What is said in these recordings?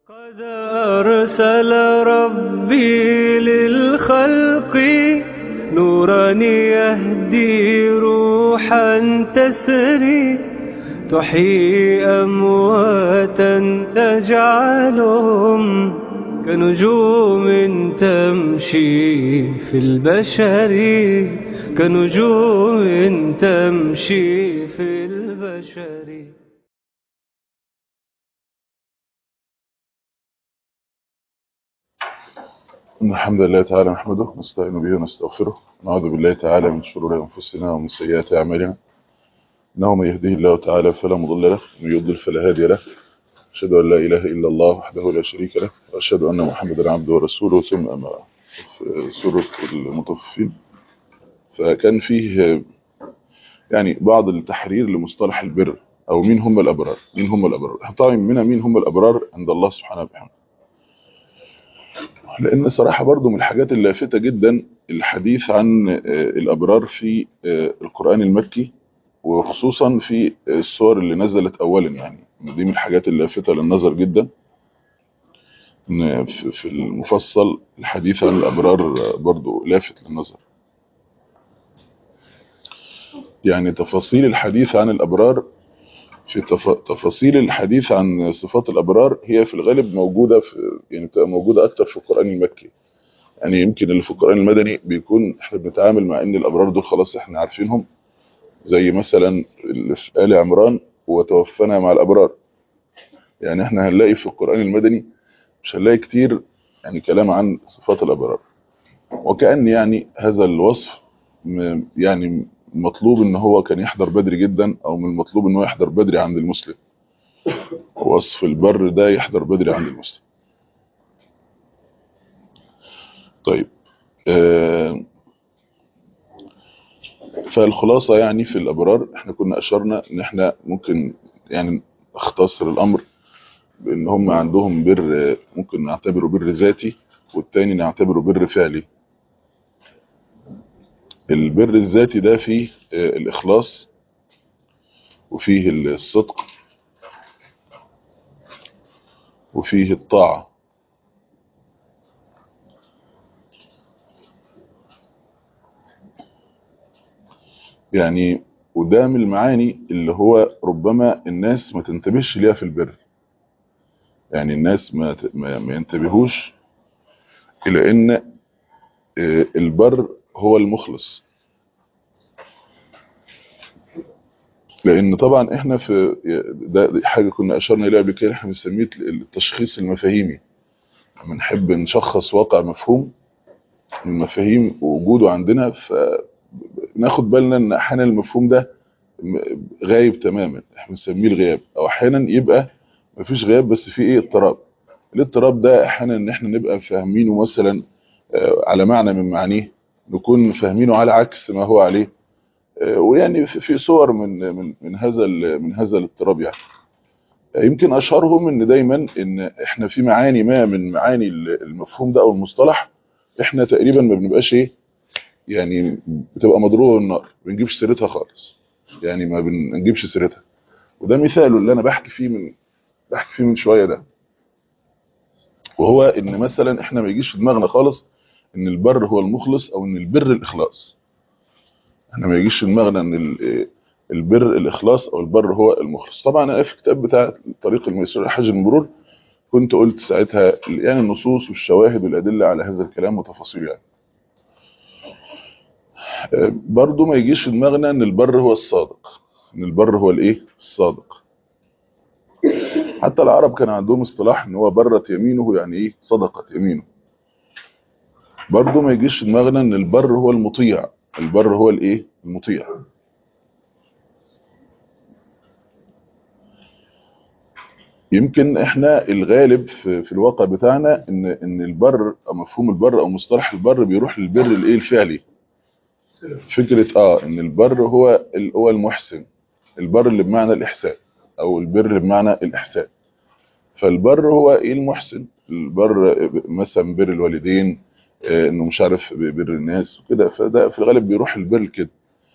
قد أرسل ربي للخلق نورا يهدي روحا تسري تحيي أمواتا تجعلهم كنجوم تمشي في البشر كنجوم تمشي في البشر إن الحمد لله تعالى نحمده ونستعين به ونستغفره ونعوذ بالله تعالى من شرور أنفسنا ومن سيئات أعمالنا إنه من يهده الله تعالى فلا مضل له ومن يضلل فلا هادي له أشهد أن لا إله إلا الله وحده لا شريك له وأشهد أن محمدا عبده ورسوله ثم أما في سورة المطففين فكان فيه يعني بعض التحرير لمصطلح البر أو مين هم الأبرار مين هم الأبرار طبعا منها مين هم الأبرار عند الله سبحانه وتعالى لأن صراحة برضو من الحاجات اللافتة جدا الحديث عن الأبرار في القرآن المكي وخصوصا في السور اللي نزلت أولا يعني دي من الحاجات اللافتة للنظر جدا في المفصل الحديث عن الأبرار برضو لافت للنظر يعني تفاصيل الحديث عن الأبرار في تفاصيل الحديث عن صفات الأبرار هي في الغالب موجودة في يعني بتبقى موجودة أكتر في القرآن المكي يعني يمكن اللي في القرآن المدني بيكون احنا بنتعامل مع ان الأبرار دول خلاص احنا عارفينهم زي مثلا اللي في آل عمران وتوفنا مع الأبرار يعني احنا هنلاقي في القرآن المدني مش هنلاقي كتير يعني كلام عن صفات الأبرار وكأن يعني هذا الوصف يعني مطلوب ان هو كان يحضر بدري جدا او من المطلوب ان هو يحضر بدري عند المسلم وصف البر ده يحضر بدري عند المسلم طيب آه فالخلاصة يعني في الابرار احنا كنا اشرنا ان احنا ممكن يعني اختصر الامر بان هم عندهم بر ممكن نعتبره بر ذاتي والتاني نعتبره بر فعلي البر الذاتي ده فيه الإخلاص وفيه الصدق وفيه الطاعة يعني وده من المعاني اللي هو ربما الناس ما تنتبهش ليها في البر يعني الناس ما ما ينتبهوش إلى أن البر هو المخلص لان طبعا احنا في ده حاجه كنا اشرنا اليها قبل كده احنا بنسميه التشخيص المفاهيمي لما نحب نشخص واقع مفهوم من مفاهيم وجوده عندنا فناخد بالنا ان احيانا المفهوم ده غايب تماما احنا بنسميه الغياب او احيانا يبقى مفيش غياب بس في ايه اضطراب الاضطراب ده احيانا ان احنا نبقى فاهمينه مثلا على معنى من معانيه نكون فاهمينه على عكس ما هو عليه ويعني في صور من من من هذا من هذا الاضطراب يعني يمكن اشهرهم ان دايما ان احنا في معاني ما من معاني المفهوم ده او المصطلح احنا تقريبا ما بنبقاش ايه يعني بتبقى مضروبه بالنار ما بنجيبش سيرتها خالص يعني ما بنجيبش سيرتها وده مثاله اللي انا بحكي فيه من بحكي فيه من شويه ده وهو ان مثلا احنا ما يجيش في دماغنا خالص ان البر هو المخلص او ان البر الاخلاص احنا ما يجيش في دماغنا ان البر الاخلاص او البر هو المخلص طبعا انا في الكتاب بتاع طريق الميسور الحج المرور كنت قلت ساعتها يعني النصوص والشواهد والادله على هذا الكلام وتفاصيله يعني برضه ما يجيش في دماغنا ان البر هو الصادق ان البر هو الايه الصادق حتى العرب كان عندهم اصطلاح ان هو برت يمينه يعني ايه صدقت يمينه برضه ما يجيش في دماغنا ان البر هو المطيع البر هو الايه المطيع يمكن احنا الغالب في, في الواقع بتاعنا ان ان البر او مفهوم البر او مصطلح البر بيروح للبر الايه الفعلي فكره اه ان البر هو هو المحسن البر اللي بمعنى الاحسان او البر بمعنى الاحسان فالبر هو ايه المحسن البر مثلا بر الوالدين انه مش عارف بر الناس وكده فده في الغالب بيروح البر كده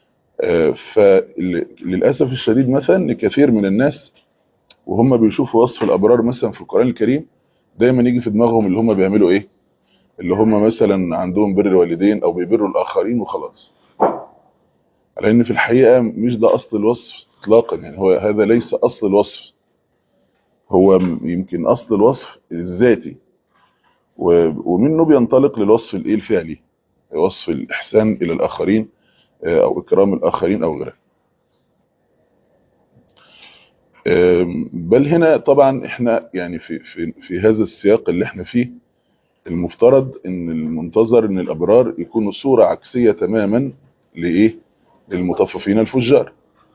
فللاسف الشديد مثلا كثير من الناس وهم بيشوفوا وصف الابرار مثلا في القران الكريم دايما يجي في دماغهم اللي هم بيعملوا ايه اللي هم مثلا عندهم بر الوالدين او بيبروا الاخرين وخلاص على ان في الحقيقه مش ده اصل الوصف اطلاقا يعني هو هذا ليس اصل الوصف هو يمكن اصل الوصف الذاتي ومنه بينطلق للوصف الايه الفعلي وصف الاحسان الى الاخرين او اكرام الاخرين او غيره بل هنا طبعا احنا يعني في في في هذا السياق اللي احنا فيه المفترض ان المنتظر ان الابرار يكونوا صوره عكسيه تماما لايه للمطففين الفجار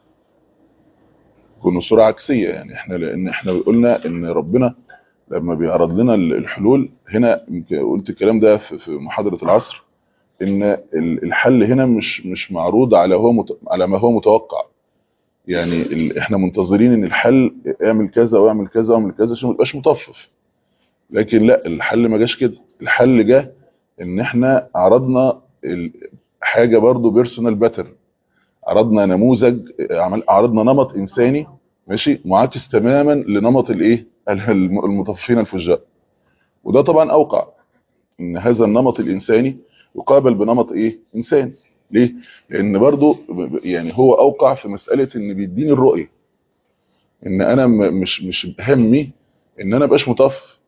يكونوا صوره عكسيه يعني احنا لان احنا قلنا ان ربنا لما بيعرض لنا الحلول هنا قلت الكلام ده في محاضره العصر ان الحل هنا مش مش معروض على هو على ما هو متوقع يعني احنا منتظرين ان الحل اعمل كذا واعمل كذا واعمل كذا عشان ما تبقاش مطفف لكن لا الحل ما جاش كده الحل جه ان احنا عرضنا حاجه برضو بيرسونال باترن عرضنا نموذج عرضنا نمط انساني ماشي معاكس تماما لنمط الايه المطففين الفجار وده طبعا اوقع ان هذا النمط الانساني يقابل بنمط ايه انساني ليه لان برضو يعني هو اوقع في مساله ان بيديني الرؤيه ان انا مش مش همي ان انا ابقاش مطفف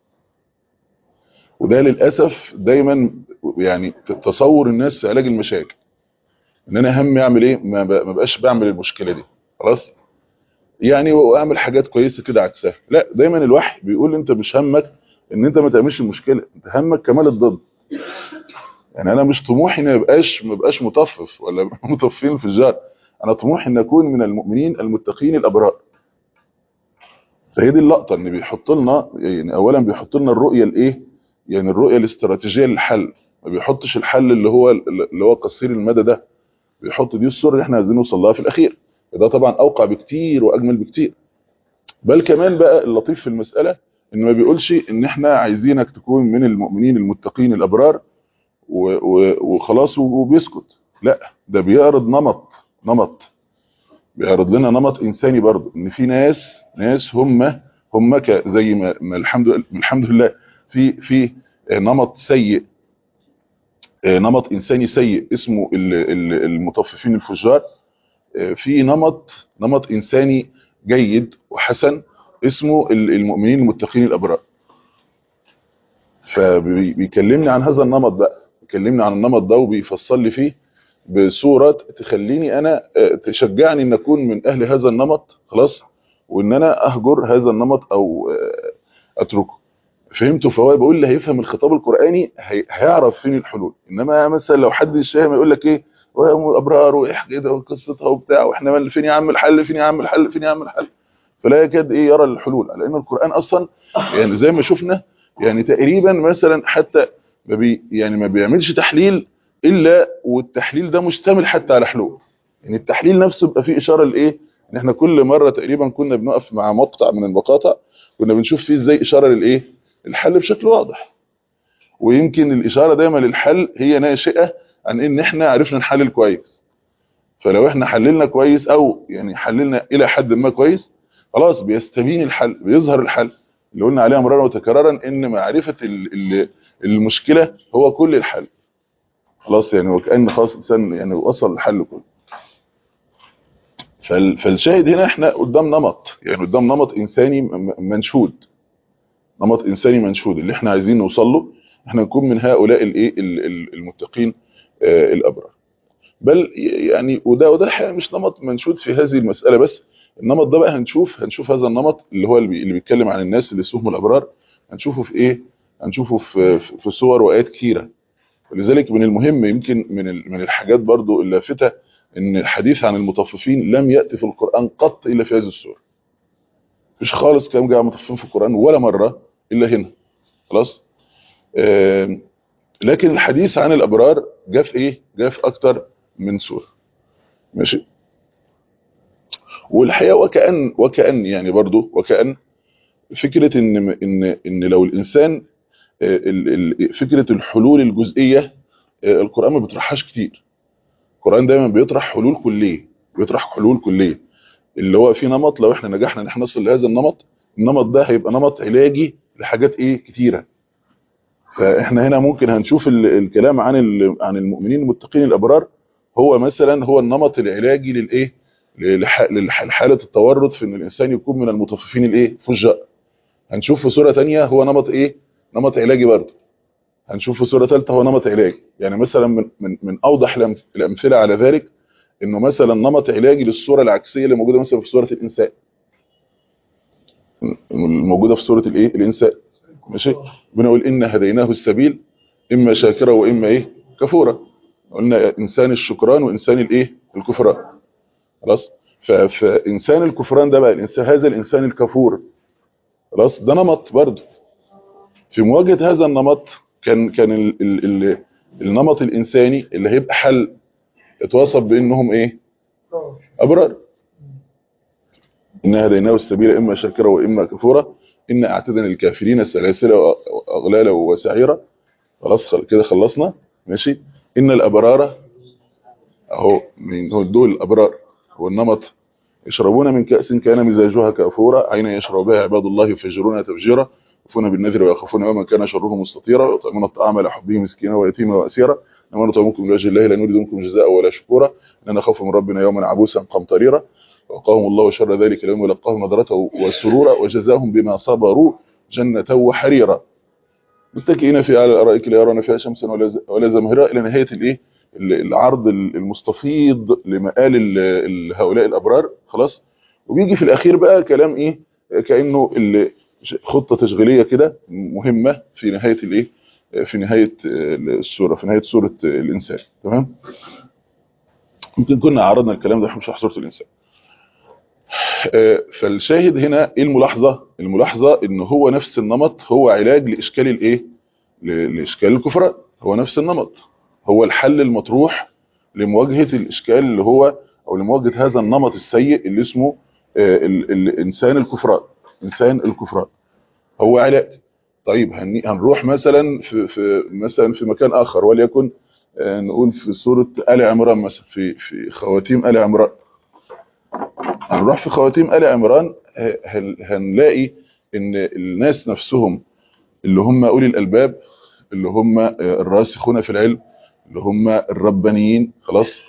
وده للاسف دايما يعني تصور الناس في علاج المشاكل ان انا همي اعمل ايه ما بقاش بعمل المشكله دي خلاص يعني واعمل حاجات كويسه كده عكسها لا دايما الوحي بيقول انت مش همك ان انت ما تعملش المشكله انت همك كمال الضد يعني انا مش طموحي ان ما يبقاش ما يبقاش مطفف ولا مطففين في الجار انا طموحي ان اكون من المؤمنين المتقين الابرار فهي دي اللقطه ان بيحط لنا يعني اولا بيحط لنا الرؤيه الايه يعني الرؤيه الاستراتيجيه للحل ما بيحطش الحل اللي هو اللي هو قصير المدى ده بيحط دي الصوره اللي احنا عايزين نوصل لها في الاخير ده طبعا اوقع بكتير واجمل بكتير بل كمان بقى اللطيف في المساله ان ما بيقولش ان احنا عايزينك تكون من المؤمنين المتقين الابرار وخلاص وبيسكت لا ده بيعرض نمط نمط بيعرض لنا نمط انساني برضه ان في ناس ناس هم هم زي ما, ما الحمد لله الحمد لله في في نمط سيء نمط انساني سيء اسمه المطففين الفجار في نمط نمط انساني جيد وحسن اسمه المؤمنين المتقين الابرار فبيكلمني عن هذا النمط بقى بيكلمني عن النمط ده وبيفصل لي فيه بصوره تخليني انا تشجعني ان اكون من اهل هذا النمط خلاص وان انا اهجر هذا النمط او اتركه فهمته فهو بيقول لي هيفهم الخطاب القراني هيعرف فين الحلول انما مثلا لو حد مش فاهم يقول لك ايه ابرار واحكي ده وقصتها وبتاع واحنا فين يا عم الحل فين يا عم الحل فين يا عم الحل فلا يكاد ايه يرى الحلول لان القران اصلا يعني زي ما شفنا يعني تقريبا مثلا حتى ما بي يعني ما بيعملش تحليل الا والتحليل ده مشتمل حتى على حلول يعني التحليل نفسه بيبقى فيه اشاره لايه ان احنا كل مره تقريبا كنا بنقف مع مقطع من المقاطع كنا بنشوف فيه ازاي اشاره للايه الحل بشكل واضح ويمكن الاشاره دايما للحل هي ناشئه عن ان احنا عرفنا نحلل كويس فلو احنا حللنا كويس او يعني حللنا الى حد ما كويس خلاص بيستبين الحل بيظهر الحل اللي قلنا عليها مرارا وتكرارا ان معرفه المشكله هو كل الحل خلاص يعني وكأن خلاص الانسان يعني وصل الحل كله فالشاهد هنا احنا قدام نمط يعني قدام نمط انساني منشود نمط انساني منشود اللي احنا عايزين نوصل له احنا نكون من هؤلاء الايه المتقين الابرار بل يعني وده وده الحقيقه مش نمط منشود في هذه المساله بس النمط ده بقى هنشوف هنشوف هذا النمط اللي هو اللي بيتكلم عن الناس اللي اسمهم الابرار هنشوفه في ايه هنشوفه في في صور وايات كثيره ولذلك من المهم يمكن من من الحاجات برضو اللافته ان الحديث عن المطففين لم ياتي في القران قط الا في هذه السوره مش خالص كلام جاء مطففين في القران ولا مره الا هنا خلاص آه لكن الحديث عن الابرار جاء في ايه جاء في اكتر من سوره ماشي والحقيقه وكأن وكأن يعني برضو وكأن فكره ان ان ان لو الانسان فكره الحلول الجزئيه القران ما بيطرحهاش كتير القران دايما بيطرح حلول كليه بيطرح حلول كليه اللي هو في نمط لو احنا نجحنا ان احنا نصل لهذا النمط النمط ده هيبقى نمط علاجي لحاجات ايه كتيره فاحنا هنا ممكن هنشوف ال- الكلام عن ال- عن المؤمنين المتقين الابرار هو مثلا هو النمط العلاجي للايه للح- للح- لحاله التورط في ان الانسان يكون من المطففين الايه فجاء هنشوف في صوره تانية هو نمط ايه نمط علاجي برضه هنشوف في صوره ثالثه هو نمط علاجي يعني مثلا من من, من اوضح الأمث- الامثله على ذلك انه مثلا نمط علاجي للصوره العكسيه اللي موجوده مثلا في صوره الانسان الموجوده في صوره الايه الانسان ماشي بنقول ان هديناه السبيل اما شاكرا واما ايه كفورا قلنا انسان الشكران وانسان الايه الكفران خلاص ف- فانسان الكفران ده بقى الانسان هذا الانسان الكفور خلاص ده نمط برضه في مواجهه هذا النمط كان كان ال ال ال النمط الانساني اللي هيبقى حل اتوصف بانهم ايه ابرار إن هديناه السبيل إما شاكرا وإما كفورا إن أعتدنا للكافرين سلاسل وأغلالا وسعيرا خلاص خل- كده خلصنا ماشي إن الأبرار أهو من هو دول الأبرار هو النمط يشربون من كأس كان مزاجها كافورا عين يشرب بها عباد الله يفجرونها تفجيرا يوفون بالنذر ويخافون يوما كان شره مستطيرا ويطعمون الطعام على حبه مسكينا ويتيما واسيرا انما نطعمكم لوجه الله لا نريد منكم جزاء ولا شكورا اننا نخاف من ربنا يوما عبوسا قمطريرا وقاهم الله شر ذلك اليوم ولقاهم نظرة وسرورا وجزاهم بما صبروا جنة وحريرا متكئين في على الارائك لا يرون فيها شمسا ولا ز- ولا زمهرا الى نهايه الايه ال- العرض ال- المستفيض لمقال ال- ال- هؤلاء الابرار خلاص وبيجي في الاخير بقى كلام ايه كانه ال- ش- خطه تشغيليه كده مهمه في نهايه الايه في نهايه السوره في نهايه سوره الانسان تمام يمكن كنا عرضنا الكلام ده في شرح سوره الانسان آه، فالشاهد هنا ايه الملاحظه الملاحظه ان هو نفس النمط هو علاج لاشكال الايه ل- لاشكال الكفران هو نفس النمط هو الحل المطروح لمواجهه الاشكال اللي هو او لمواجهه هذا النمط السيء اللي اسمه آه، ال- الانسان الكفران انسان الكفران هو علاج طيب هن- هنروح مثلا في, في مثلا في مكان اخر وليكن آه، نقول في سوره ال عمران مثلا في في خواتيم ال عمران هنروح في خواتيم ال عمران ه- هن- هنلاقي ان الناس نفسهم اللي هم اولي الالباب اللي هم آه، الراسخون في العلم اللي هم الربانيين خلاص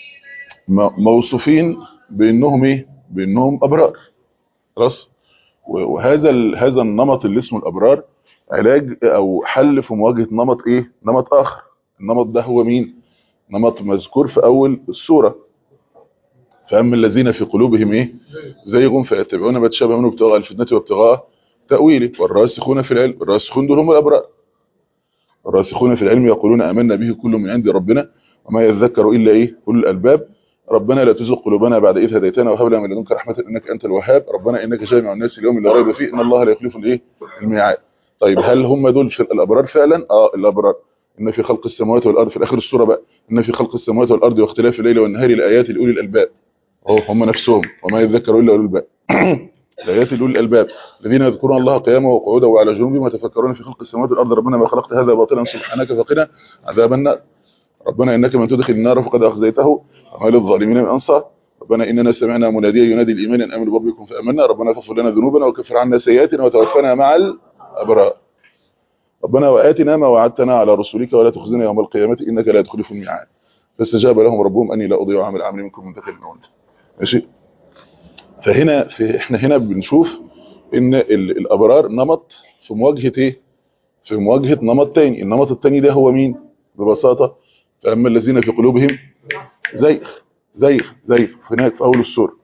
م- موصوفين بانهم ايه بانهم ابرار خلاص و- وهذا ال- هذا النمط اللي اسمه الابرار علاج او حل في مواجهه نمط ايه نمط اخر النمط ده هو مين نمط مذكور في اول السوره فاما الذين في قلوبهم ايه زيغ فيتبعون ما تشابه منه ابتغاء الفتنه وابتغاء تاويله والراسخون في العلم الراسخون دول هم الابرار الراسخون في العلم يقولون آمنا به كل من عند ربنا وما يذكر إلا إيه أولو الألباب ربنا لا تزغ قلوبنا بعد إذ هديتنا وهب لنا من لدنك رحمة إنك أنت الوهاب ربنا إنك جامع الناس اليوم لا ريب فيه إن الله لا يخلف الإيه الميعاد طيب هل هم دول في الأبرار فعلا آه الأبرار إن في خلق السماوات والأرض في آخر السورة بقى إن في خلق السماوات والأرض واختلاف الليل والنهار لآيات لأولي الألباب أهو هم نفسهم وما يذكر إلا أولو الألباب الآيات لأولي الألباب الذين يذكرون الله قياما وقعودا وعلى جنوبهم ويتفكرون في خلق السماوات والأرض ربنا ما خلقت هذا باطلا سبحانك فقنا عذاب النار ربنا إنك من تدخل النار فقد أخزيته وما للظالمين من أنصار ربنا إننا سمعنا مناديا ينادي الإيمان أن آمنوا بربكم فآمنا ربنا فاغفر لنا ذنوبنا وكفر عنا سيئاتنا وتوفنا مع الأبرار ربنا وآتنا ما وعدتنا على رسولك ولا تخزنا يوم القيامة إنك لا تخلف الميعاد فاستجاب لهم ربهم أني لا أضيع عمل عمل منكم من ذكر وأنثى ماشي فهنا في احنا هنا بنشوف ان ال- الابرار نمط في مواجهه ايه في مواجهه نمط تاني النمط التاني ده هو مين ببساطه فاما الذين في قلوبهم زيغ زيغ زيغ هناك في اول السوره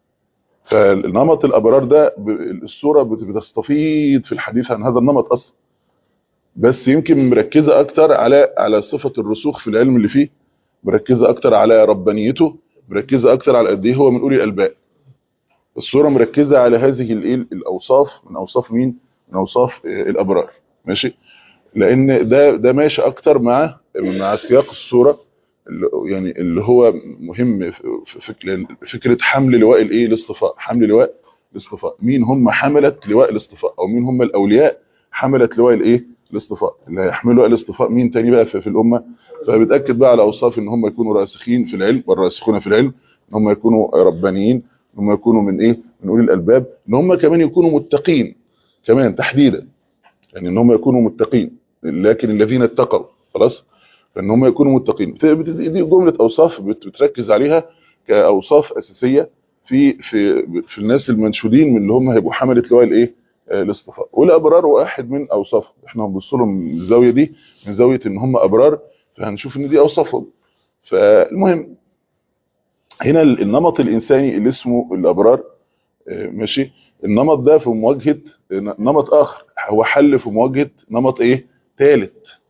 فالنمط الابرار ده ب- السوره بت- بتستفيض في الحديث عن هذا النمط اصلا بس يمكن مركزه اكتر على على صفه الرسوخ في العلم اللي فيه مركزه اكتر على ربانيته مركزه اكتر على قد ايه هو من اولي الالباب الصورة مركزة على هذه الايه الاوصاف من اوصاف مين من اوصاف آه، الابرار ماشي لان ده ده ماشي اكتر مع مع سياق الصورة اللي يعني اللي هو مهم في في فكرة فكرة حمل لواء الايه الاصطفاء حمل لواء الاصطفاء مين هم حملة لواء الاصطفاء او مين هم الاولياء حملة لواء الايه الاصطفاء اللي هيحملوا الاصطفاء مين تاني بقى في, في الامة فبتاكد بقى على اوصاف ان هم يكونوا راسخين في العلم والراسخون في العلم ان هم يكونوا ربانيين ان هم يكونوا من ايه من اولي الالباب ان هم كمان يكونوا متقين كمان تحديدا يعني ان هم يكونوا متقين لكن الذين اتقوا خلاص فان هم يكونوا متقين دي جمله اوصاف بتركز عليها كاوصاف اساسيه في في في الناس المنشودين من اللي هم هيبقوا حمله لواء الايه الاصطفاء والابرار واحد من اوصافهم احنا هنبص لهم من الزاويه دي من زاويه ان هم ابرار فهنشوف ان دي اوصافهم فالمهم هنا النمط الانساني اللي اسمه الابرار ماشي النمط ده في مواجهه نمط اخر هو حل في مواجهه نمط ايه ثالث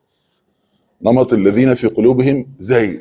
نمط الذين في قلوبهم زيغ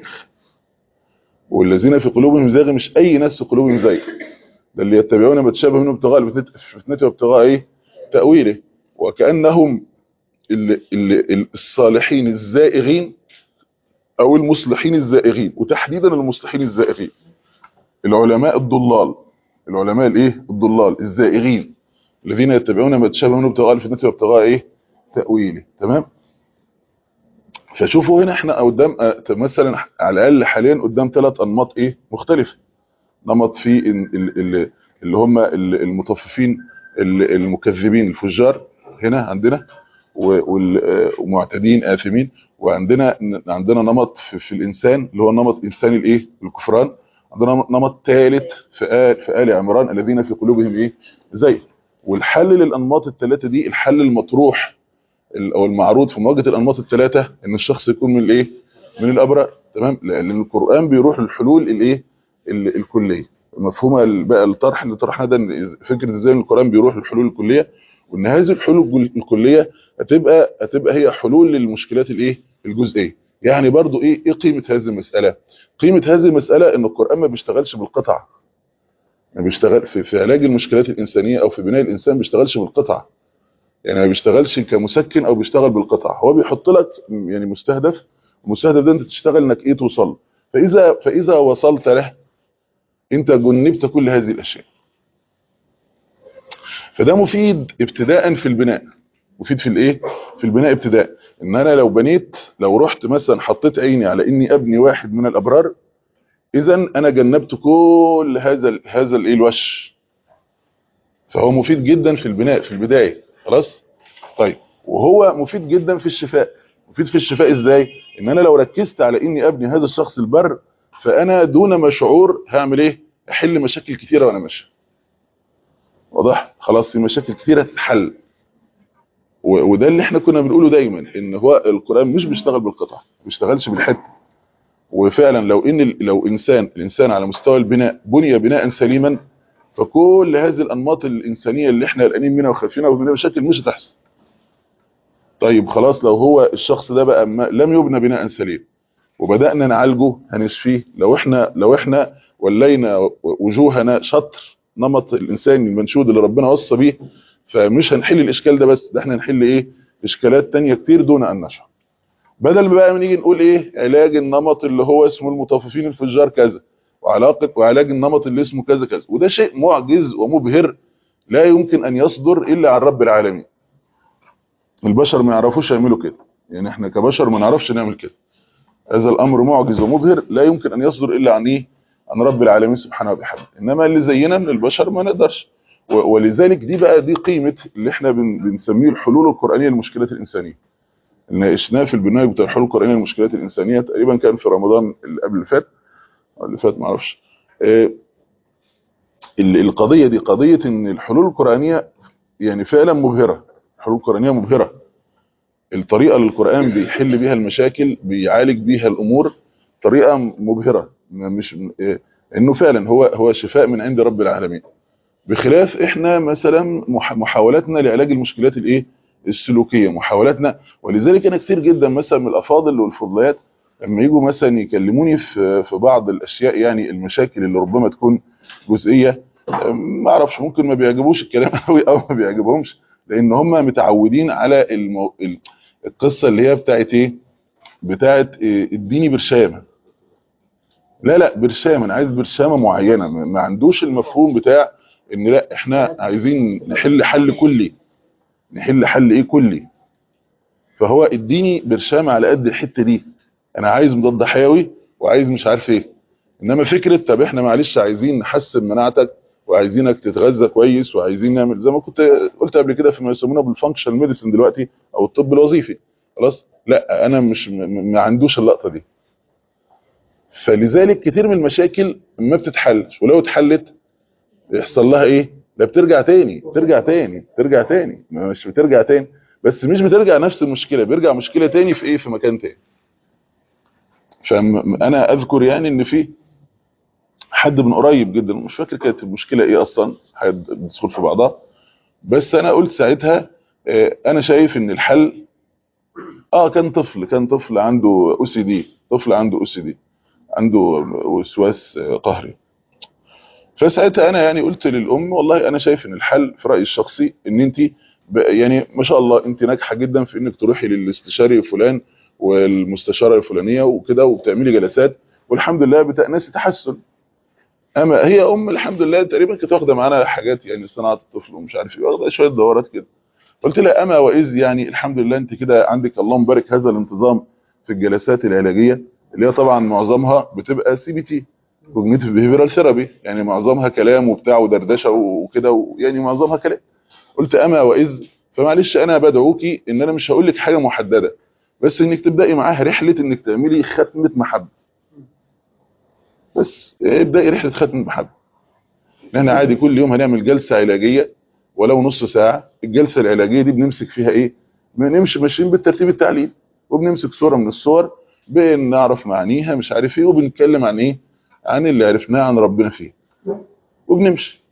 والذين في قلوبهم زيغ مش اي ناس في قلوبهم زيغ ده اللي يتبعون ما تشابه منه ابتغاء الفتنه وابتغاء ايه تاويله وكانهم ال ال الصالحين الزائغين او المصلحين الزائغين وتحديدا المصلحين الزائغين العلماء الضلال العلماء الايه الضلال الزائغين الذين يتبعون ما تشابه منه ابتغاء الفتنه وابتغاء ايه تاويله تمام فشوفوا هنا احنا قدام مثلا على الاقل حاليا قدام ثلاث انماط ايه مختلفه نمط في اللي هم المطففين المكذبين الفجار هنا عندنا ومعتدين آثمين وعندنا عندنا نمط في, في الإنسان اللي هو النمط الإنساني الإيه الكفران عندنا نمط ثالث في آل, في آل عمران الذين في قلوبهم إيه زي والحل للأنماط الثلاثة دي الحل المطروح أو المعروض في مواجهة الأنماط الثلاثة إن الشخص يكون من الإيه من الأبرار تمام لأن القرآن بيروح للحلول الإيه الكلية مفهوم بقى الطرح اللي طرحناه ده فكره ازاي القران بيروح للحلول الكليه وان هذه الحلول الكليه هتبقى هتبقى هي حلول للمشكلات الايه الجزئيه يعني برضو ايه ايه قيمه هذه المساله قيمه هذه المساله ان القران ما بيشتغلش بالقطع ما بيشتغل في, في علاج المشكلات الانسانيه او في بناء الانسان ما بيشتغلش بالقطع يعني ما بيشتغلش كمسكن او بيشتغل بالقطع هو بيحط لك يعني مستهدف المستهدف ده انت تشتغل انك ايه توصل فاذا فاذا وصلت له انت جنبت كل هذه الاشياء فده مفيد ابتداء في البناء مفيد في الايه في البناء ابتداء ان انا لو بنيت لو رحت مثلا حطيت عيني على اني ابني واحد من الابرار اذا انا جنبت كل هذا هذا الايه الوش فهو مفيد جدا في البناء في البدايه خلاص طيب وهو مفيد جدا في الشفاء مفيد في الشفاء ازاي ان انا لو ركزت على اني ابني هذا الشخص البر فانا دون ما شعور هعمل ايه احل مشاكل كثيره وانا ماشي واضح خلاص في مشاكل كثيره تتحل وده اللي احنا كنا بنقوله دايما ان هو القران مش بيشتغل بالقطع ما بيشتغلش بالحته وفعلا لو ان لو انسان الانسان على مستوى البناء بني بناء سليما فكل هذه الانماط الانسانيه اللي احنا قلقانين منها وخايفينها وبنها مشاكل مش هتحصل طيب خلاص لو هو الشخص ده بقى لم يبنى بناء سليم وبدانا نعالجه هنشفيه لو احنا لو احنا ولينا وجوهنا شطر نمط الانسان المنشود اللي ربنا وصى بيه فمش هنحل الاشكال ده بس ده احنا هنحل ايه اشكالات تانية كتير دون ان نشعر بدل ما بقى نيجي نقول ايه علاج النمط اللي هو اسمه المطففين الفجار كذا وعلاقه وعلاج النمط اللي اسمه كذا كذا وده شيء معجز ومبهر لا يمكن ان يصدر الا عن رب العالمين البشر ما يعرفوش يعملوا كده يعني احنا كبشر ما نعرفش نعمل كده هذا الامر معجز ومبهر لا يمكن ان يصدر الا عن ايه عن رب العالمين سبحانه وبحمده انما اللي زينا من البشر ما نقدرش ولذلك دي بقى دي قيمه اللي احنا بنسميه الحلول القرانيه للمشكلات الانسانيه ناقشناه في البرنامج بتاع الحلول القرانيه للمشكلات الانسانيه تقريبا كان في رمضان اللي قبل اللي فات او اللي فات ما اعرفش القضيه دي قضيه ان الحلول القرانيه يعني فعلا مبهره الحلول القرانيه مبهره الطريقه اللي القران بيحل بيها المشاكل بيعالج بيها الامور طريقه مبهره مش انه فعلا هو هو شفاء من عند رب العالمين بخلاف احنا مثلا محاولاتنا لعلاج المشكلات الايه السلوكيه محاولاتنا ولذلك انا كتير جدا مثلا من الافاضل والفضليات لما يجوا مثلا يكلموني في في بعض الاشياء يعني المشاكل اللي ربما تكون جزئيه ما اعرفش ممكن ما بيعجبوش الكلام قوي او ما بيعجبهمش لان هم متعودين على المو... القصه اللي هي بتاعت ايه بتاعت إيه اديني برشامه لا لا برشامه انا عايز برشامه معينه ما عندوش المفهوم بتاع ان لا احنا عايزين نحل حل كلي نحل حل ايه كلي فهو اديني برشامه على قد الحته دي انا عايز مضاد حيوي وعايز مش عارف ايه انما فكره طب احنا معلش عايزين نحسن مناعتك وعايزينك تتغذى كويس وعايزين نعمل زي ما كنت قلت قبل كده فيما يسمونه بالفانكشنال ميديسن دلوقتي او الطب الوظيفي خلاص لا انا مش م- ما عندوش اللقطه دي فلذلك كتير من المشاكل ما بتتحلش ولو اتحلت يحصل لها ايه لا بترجع تاني بترجع تاني بترجع تاني مش بترجع تاني بس مش بترجع نفس المشكله بيرجع مشكله تاني في ايه في مكان تاني فانا اذكر يعني ان في حد من قريب جدا مش فاكر كانت المشكله ايه اصلا هتدخل في بعضها بس انا قلت ساعتها آه، انا شايف ان الحل اه كان طفل كان طفل عنده او سي دي طفل عنده او سي دي عنده وسواس آه، قهري فساعتها انا يعني قلت للام والله انا شايف ان الحل في رايي الشخصي ان انت ب- يعني ما شاء الله انت ناجحه جدا في انك تروحي للاستشاري فلان والمستشاره الفلانيه وكده وبتعملي جلسات والحمد لله بتأنسي تحسن اما هي ام الحمد لله تقريبا كانت واخده معانا حاجات يعني صناعه الطفل ومش عارف ايه واخده شويه دورات كده قلت لها اما واذ يعني الحمد لله انت كده عندك اللهم بارك هذا الانتظام في الجلسات العلاجيه اللي هي طبعا معظمها بتبقى سي بي تي كوجنيتيف بيهيفيرال ثيرابي يعني معظمها كلام وبتاع ودردشه وكده ويعني معظمها كلام قلت اما واذ فمعلش انا بدعوكي ان انا مش هقول لك حاجه محدده بس انك تبداي معاها رحله انك تعملي ختمه محبه بس ابداي رحله ختمه محبه احنا عادي كل يوم هنعمل جلسه علاجيه ولو نص ساعه الجلسه العلاجيه دي بنمسك فيها ايه بنمشي ماشيين بالترتيب التعليمي وبنمسك صوره من الصور بنعرف معانيها مش عارف ايه وبنتكلم عن ايه عن اللي عرفناه عن ربنا فيه وبنمشي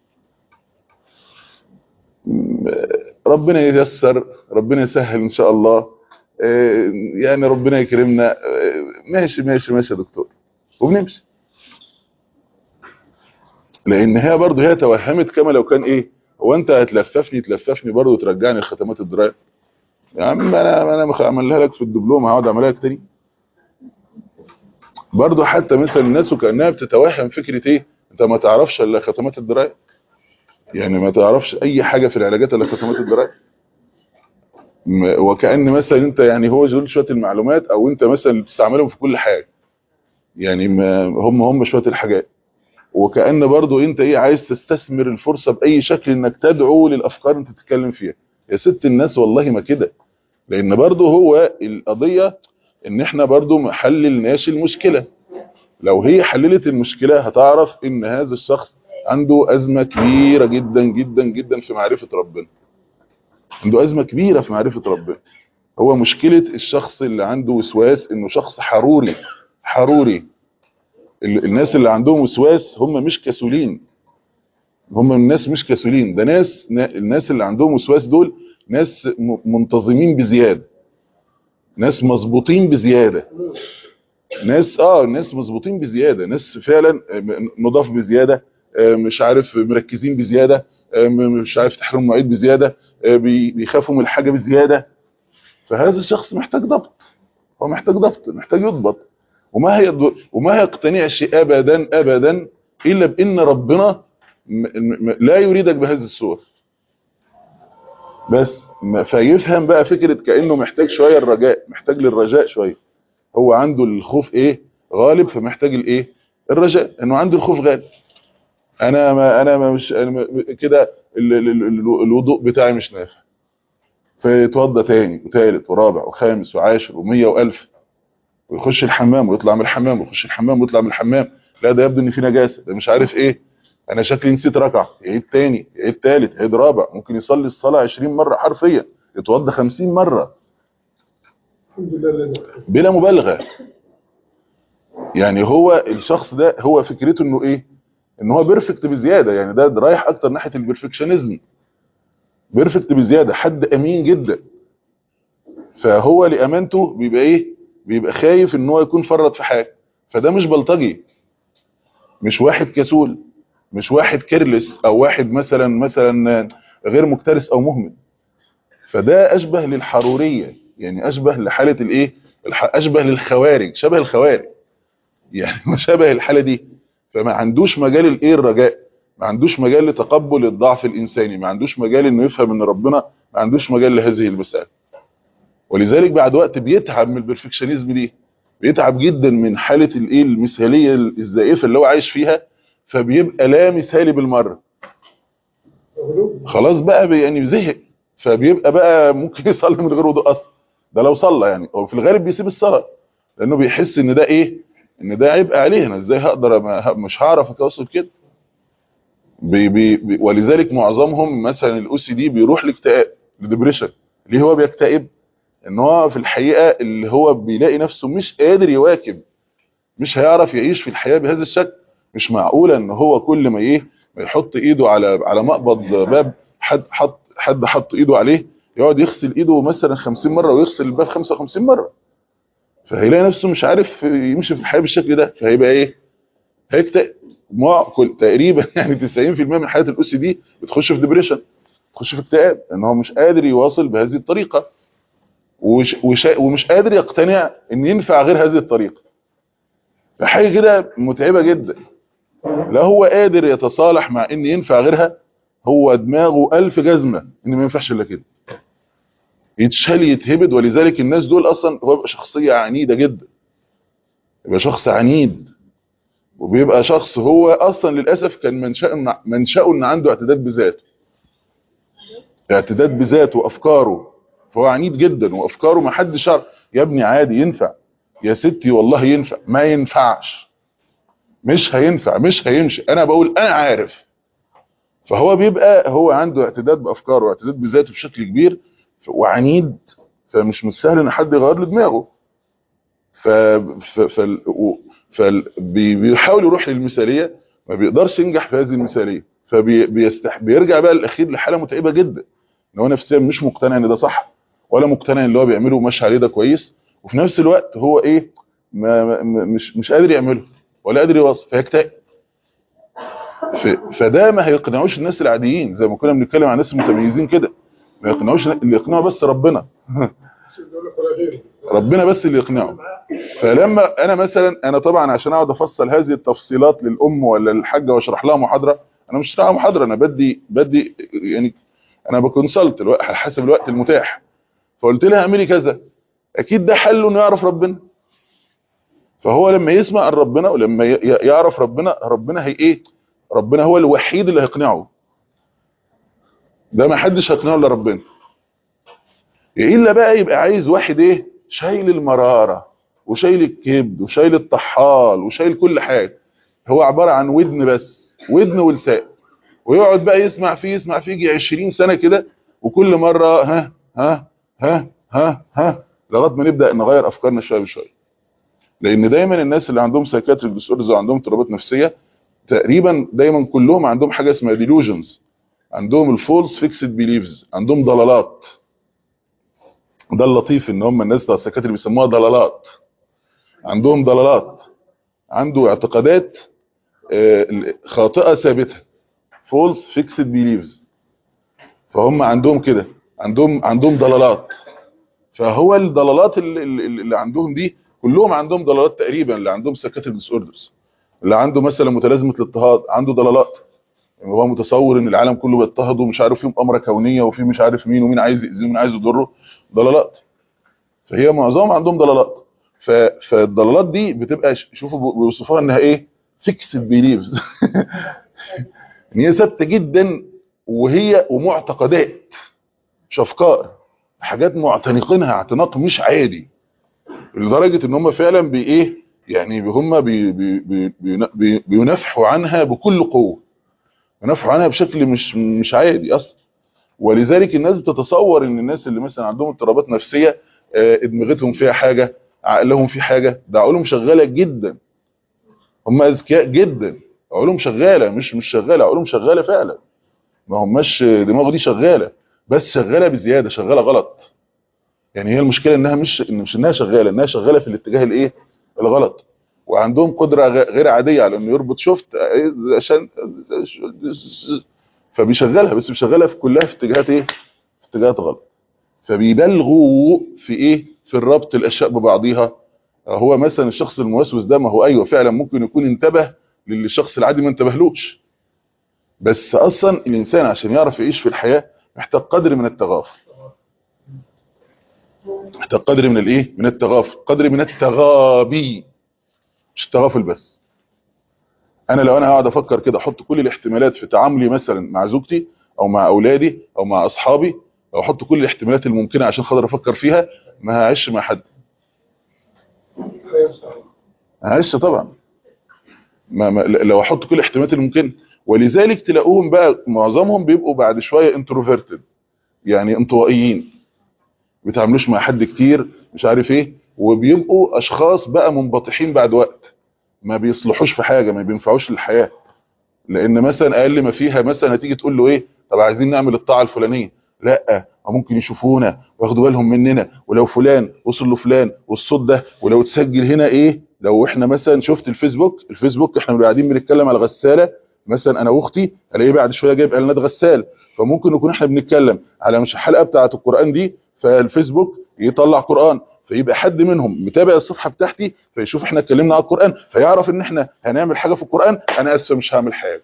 م- ربنا ييسر ربنا يسهل ان شاء الله آه، يعني ربنا يكرمنا آه، ماشي ماشي ماشي يا دكتور وبنمشي لان هي برضه هي توهمت كما لو كان ايه هو انت هتلففني تلففني برضه وترجعني لختمات الدرايه يا عم انا انا مخ- اعملها لك في الدبلوم هقعد اعملها لك تاني برضه حتى مثلا الناس وكانها بتتوهم فكره ايه انت ما تعرفش الا ختمات الدرايه يعني ما تعرفش اي حاجه في العلاجات الا ختمات الدرايه م- وكأن مثلا انت يعني هو دول شويه المعلومات او انت مثلا بتستعملهم في كل حاجه يعني ما هم هم شويه الحاجات وكأن برضو انت ايه عايز تستثمر الفرصة بأي شكل انك تدعو للأفكار انت تتكلم فيها يا ست الناس والله ما كده لان برضو هو القضية ان احنا برضو ما حللناش المشكلة لو هي حللت المشكلة هتعرف ان هذا الشخص عنده أزمة كبيرة جدا جدا جدا في معرفة ربنا عنده أزمة كبيرة في معرفة ربنا هو مشكلة الشخص اللي عنده وسواس انه شخص حروري حروري ال- الناس اللي عندهم وسواس هم مش كسولين هم الناس مش كسولين ده ناس نا- الناس اللي عندهم وسواس دول ناس م- منتظمين بزيادة ناس مظبوطين بزيادة ناس اه ناس مظبوطين بزيادة ناس فعلا آه، م- نضاف بزيادة آه، مش عارف مركزين بزيادة آه، م- مش عارف تحرم مواعيد بزيادة آه، بي- بيخافوا من الحاجة بزيادة فهذا الشخص محتاج ضبط هو محتاج ضبط محتاج يضبط وما هي وما يقتنع شيء ابدا ابدا الا بان ربنا م- م- لا يريدك بهذه الصور بس ما- فيفهم بقى فكرة كأنه محتاج شوية الرجاء محتاج للرجاء شوية هو عنده الخوف ايه غالب فمحتاج الايه الرجاء انه عنده الخوف غالب انا ما انا ما مش أنا ما- كده ال- ال- ال- الوضوء بتاعي مش نافع فيتوضى تاني وتالت ورابع وخامس وعاشر ومية والف ويخش الحمام ويطلع من الحمام ويخش الحمام ويطلع من الحمام لا ده يبدو ان في نجاسه ده مش عارف ايه انا شكلي نسيت ركعه يعيد تاني يعيد تالت يعيد رابع ممكن يصلي الصلاه 20 مره حرفيا يتوضى 50 مره الحمد لله الذي بلا مبالغه يعني هو الشخص ده هو فكرته انه ايه ان هو بيرفكت بزياده يعني ده ده رايح اكتر ناحيه البرفكشنزم بيرفكت بزياده حد امين جدا فهو لامانته بيبقى ايه بيبقى خايف ان هو يكون فرط في حاجه فده مش بلطجي مش واحد كسول مش واحد كيرلس او واحد مثلا مثلا غير مكترث او مهمل فده اشبه للحروريه يعني اشبه لحاله الايه الح- اشبه للخوارج شبه الخوارج يعني شبه الحاله دي فما عندوش مجال الايه الرجاء ما عندوش مجال لتقبل الضعف الانساني ما عندوش مجال انه يفهم ان ربنا ما عندوش مجال لهذه المسائل ولذلك بعد وقت بيتعب من البرفكشنزم دي بيتعب جدا من حاله الايه المثاليه الزائفه اللي هو عايش فيها فبيبقى لا مثالي بالمره غلو خلاص بقى بي- يعني زهق فبيبقى بقى ممكن يصلي من غير وضوء اصلا ده لو صلى يعني هو في الغالب بيسيب الصلاه لانه بيحس ان ده ايه ان ده عبء عليه انا ازاي هقدر ما مش هعرف اتوصل كده بي بي بي ولذلك معظمهم مثلا الاو سي دي بيروح لاكتئاب لديبريشن ليه هو بيكتئب ان هو في الحقيقه اللي هو بيلاقي نفسه مش قادر يواكب مش هيعرف يعيش في الحياه بهذا الشكل مش معقوله ان هو كل ما ايه ما يحط ايده على على مقبض باب حد حط حد حط ايده عليه يقعد يغسل ايده مثلا 50 مره ويغسل الباب 55 مره فهيلاقي نفسه مش عارف يمشي في الحياه بالشكل ده فهيبقى ايه هيكتئب مع كل تقريبا يعني 90% من حالات الاو سي دي بتخش في ديبريشن تخش في اكتئاب ان هو مش قادر يواصل بهذه الطريقه وش وش ومش قادر يقتنع ان ينفع غير هذه الطريقه فحاجه كده متعبه جدا لا هو قادر يتصالح مع ان ينفع غيرها هو دماغه ألف جزمة ان ما ينفعش الا كده يتشال يتهبد ولذلك الناس دول اصلا هو بيبقى شخصية عنيدة جدا يبقى شخص عنيد وبيبقى شخص هو اصلا للاسف كان منشأ منشأه ان عنده اعتداد بذاته اعتداد بذاته وافكاره فهو عنيد جدا وافكاره ما حدش يعرف يا ابني عادي ينفع يا ستي والله ينفع ما ينفعش مش هينفع مش هيمشي انا بقول انا عارف فهو بيبقى هو عنده اعتداد بافكاره واعتداد بذاته بشكل كبير ف- وعنيد فمش من السهل ان حد يغير له دماغه ف ف فال... و- فال... بي- بيحاول يروح للمثاليه ما بيقدرش ينجح في هذه المثاليه فبيستح بيرجع بقى الاخير لحاله متعبه جدا ان هو نفسيا مش مقتنع ان ده صح ولا مقتنع ان اللي هو بيعمله ماشي عليه ده كويس وفي نفس الوقت هو ايه ما ما- ما- مش مش قادر يعمله ولا قادر يوصل فيكتئب ف- فده ما هيقنعوش الناس العاديين زي ما كنا بنتكلم عن الناس المتميزين كده ما يقنعوش اللي يقنعه بس ربنا يقول لك ولا غيره ربنا بس اللي يقنعه فلما انا مثلا انا طبعا عشان اقعد افصل هذه التفصيلات للام ولا للحاجه واشرح لها محاضره انا مش شرحها محاضره انا بدي بدي يعني انا بكونسلت الوقت على حسب الوقت المتاح فقلت لها اعملي كذا اكيد ده حله انه يعرف ربنا فهو لما يسمع عن ربنا ولما ي- ي- يعرف ربنا ربنا هي ايه ربنا هو الوحيد اللي هيقنعه ده ما حدش هيقنعه الا ربنا الا بقى يبقى عايز واحد ايه شايل المراره وشايل الكبد وشايل الطحال وشايل كل حاجه هو عباره عن ودن بس ودن ولسان ويقعد بقى يسمع فيه يسمع فيه يجي 20 سنه كده وكل مره ها ها ها ها ها لغايه ما نبدا نغير افكارنا شويه بشويه لان دايما الناس اللي عندهم سايكاتريك ديسوردرز وعندهم اضطرابات نفسيه تقريبا دايما كلهم عندهم حاجه اسمها ديلوجنز عندهم الفولس فيكسد بيليفز عندهم ضلالات ده اللطيف ان هم الناس بتوع السكاتري بيسموها ضلالات عندهم ضلالات عنده اعتقادات آه، خاطئه ثابته فولس فيكسد بيليفز فهم عندهم كده عندهم عندهم ضلالات فهو الضلالات اللي, اللي اللي عندهم دي كلهم عندهم ضلالات تقريبا اللي عندهم سكاتريك ديس اوردرز اللي عنده مثلا متلازمه الاضطهاد عنده ضلالات يعني هو متصور ان العالم كله بيضطهد ومش عارف فيه مؤامره كونيه وفي مش عارف مين ومين عايز يأذيه ومين عايز يضره ضلالات فهي معظمهم عندهم ضلالات ف... فالضلالات دي بتبقى ش- شوفوا بي- بيوصفوها انها ايه فيكسد بيليفز ان هي ثابته جدا وهي ومعتقدات مش افكار حاجات معتنقينها اعتناق مش عادي لدرجه ان هم فعلا بي ايه يعني هم بي بي بي بي بي بينافحوا عنها بكل قوه بينافحوا عنها بشكل مش مش عادي اصلا ولذلك الناس تتصور ان الناس اللي مثلا عندهم اضطرابات نفسيه آه، ادمغتهم فيها حاجه عقلهم فيه حاجه ده عقولهم شغاله جدا هم اذكياء جدا عقولهم شغاله مش مش شغاله عقولهم شغاله فعلا ما هماش دماغه دي شغاله بس شغاله بزياده شغاله غلط يعني هي المشكله انها مش إن مش انها شغاله انها شغاله في الاتجاه الايه الغلط وعندهم قدره غ- غير عاديه على انه يربط شفت آه، عشان فبيشغلها بس بيشغلها في كلها في اتجاهات ايه في اتجاهات غلط فبيبالغوا في ايه في الربط الاشياء ببعضيها هو مثلا الشخص الموسوس ده ما هو ايوه فعلا ممكن يكون انتبه للي الشخص العادي ما انتبهلوش بس اصلا الانسان عشان يعرف يعيش في الحياه محتاج قدر من التغافل محتاج قدر من الايه من التغافل قدر من التغابي مش التغافل بس انا لو انا هقعد افكر كده احط كل الاحتمالات في تعاملي مثلا مع زوجتي او مع اولادي او مع اصحابي او احط كل الاحتمالات الممكنه عشان خاطر افكر فيها ما هعيش مع حد هعيش طبعا ما ما لو احط كل الاحتمالات الممكنه ولذلك تلاقوهم بقى معظمهم بيبقوا بعد شويه انتروفيرتد يعني انطوائيين بيتعاملوش مع حد كتير مش عارف ايه وبيبقوا اشخاص بقى منبطحين بعد وقت ما بيصلحوش في حاجه ما بينفعوش للحياه لان مثلا اقل ما فيها مثلا هتيجي تقول له ايه طب عايزين نعمل الطاعه الفلانيه لا أو ممكن يشوفونا وياخدوا بالهم مننا ولو فلان وصل لفلان والصوت ده ولو تسجل هنا ايه لو احنا مثلا شفت الفيسبوك الفيسبوك احنا بنبقى قاعدين بنتكلم على غساله مثلا انا واختي الاقيه بعد شويه جايب اعلانات غسال فممكن نكون احنا بنتكلم على مش الحلقه بتاعه القران دي فالفيسبوك يطلع قران فيبقى حد منهم متابع الصفحه بتاعتي فيشوف احنا اتكلمنا على القران فيعرف ان احنا هنعمل حاجه في القران انا اسف مش هعمل حاجه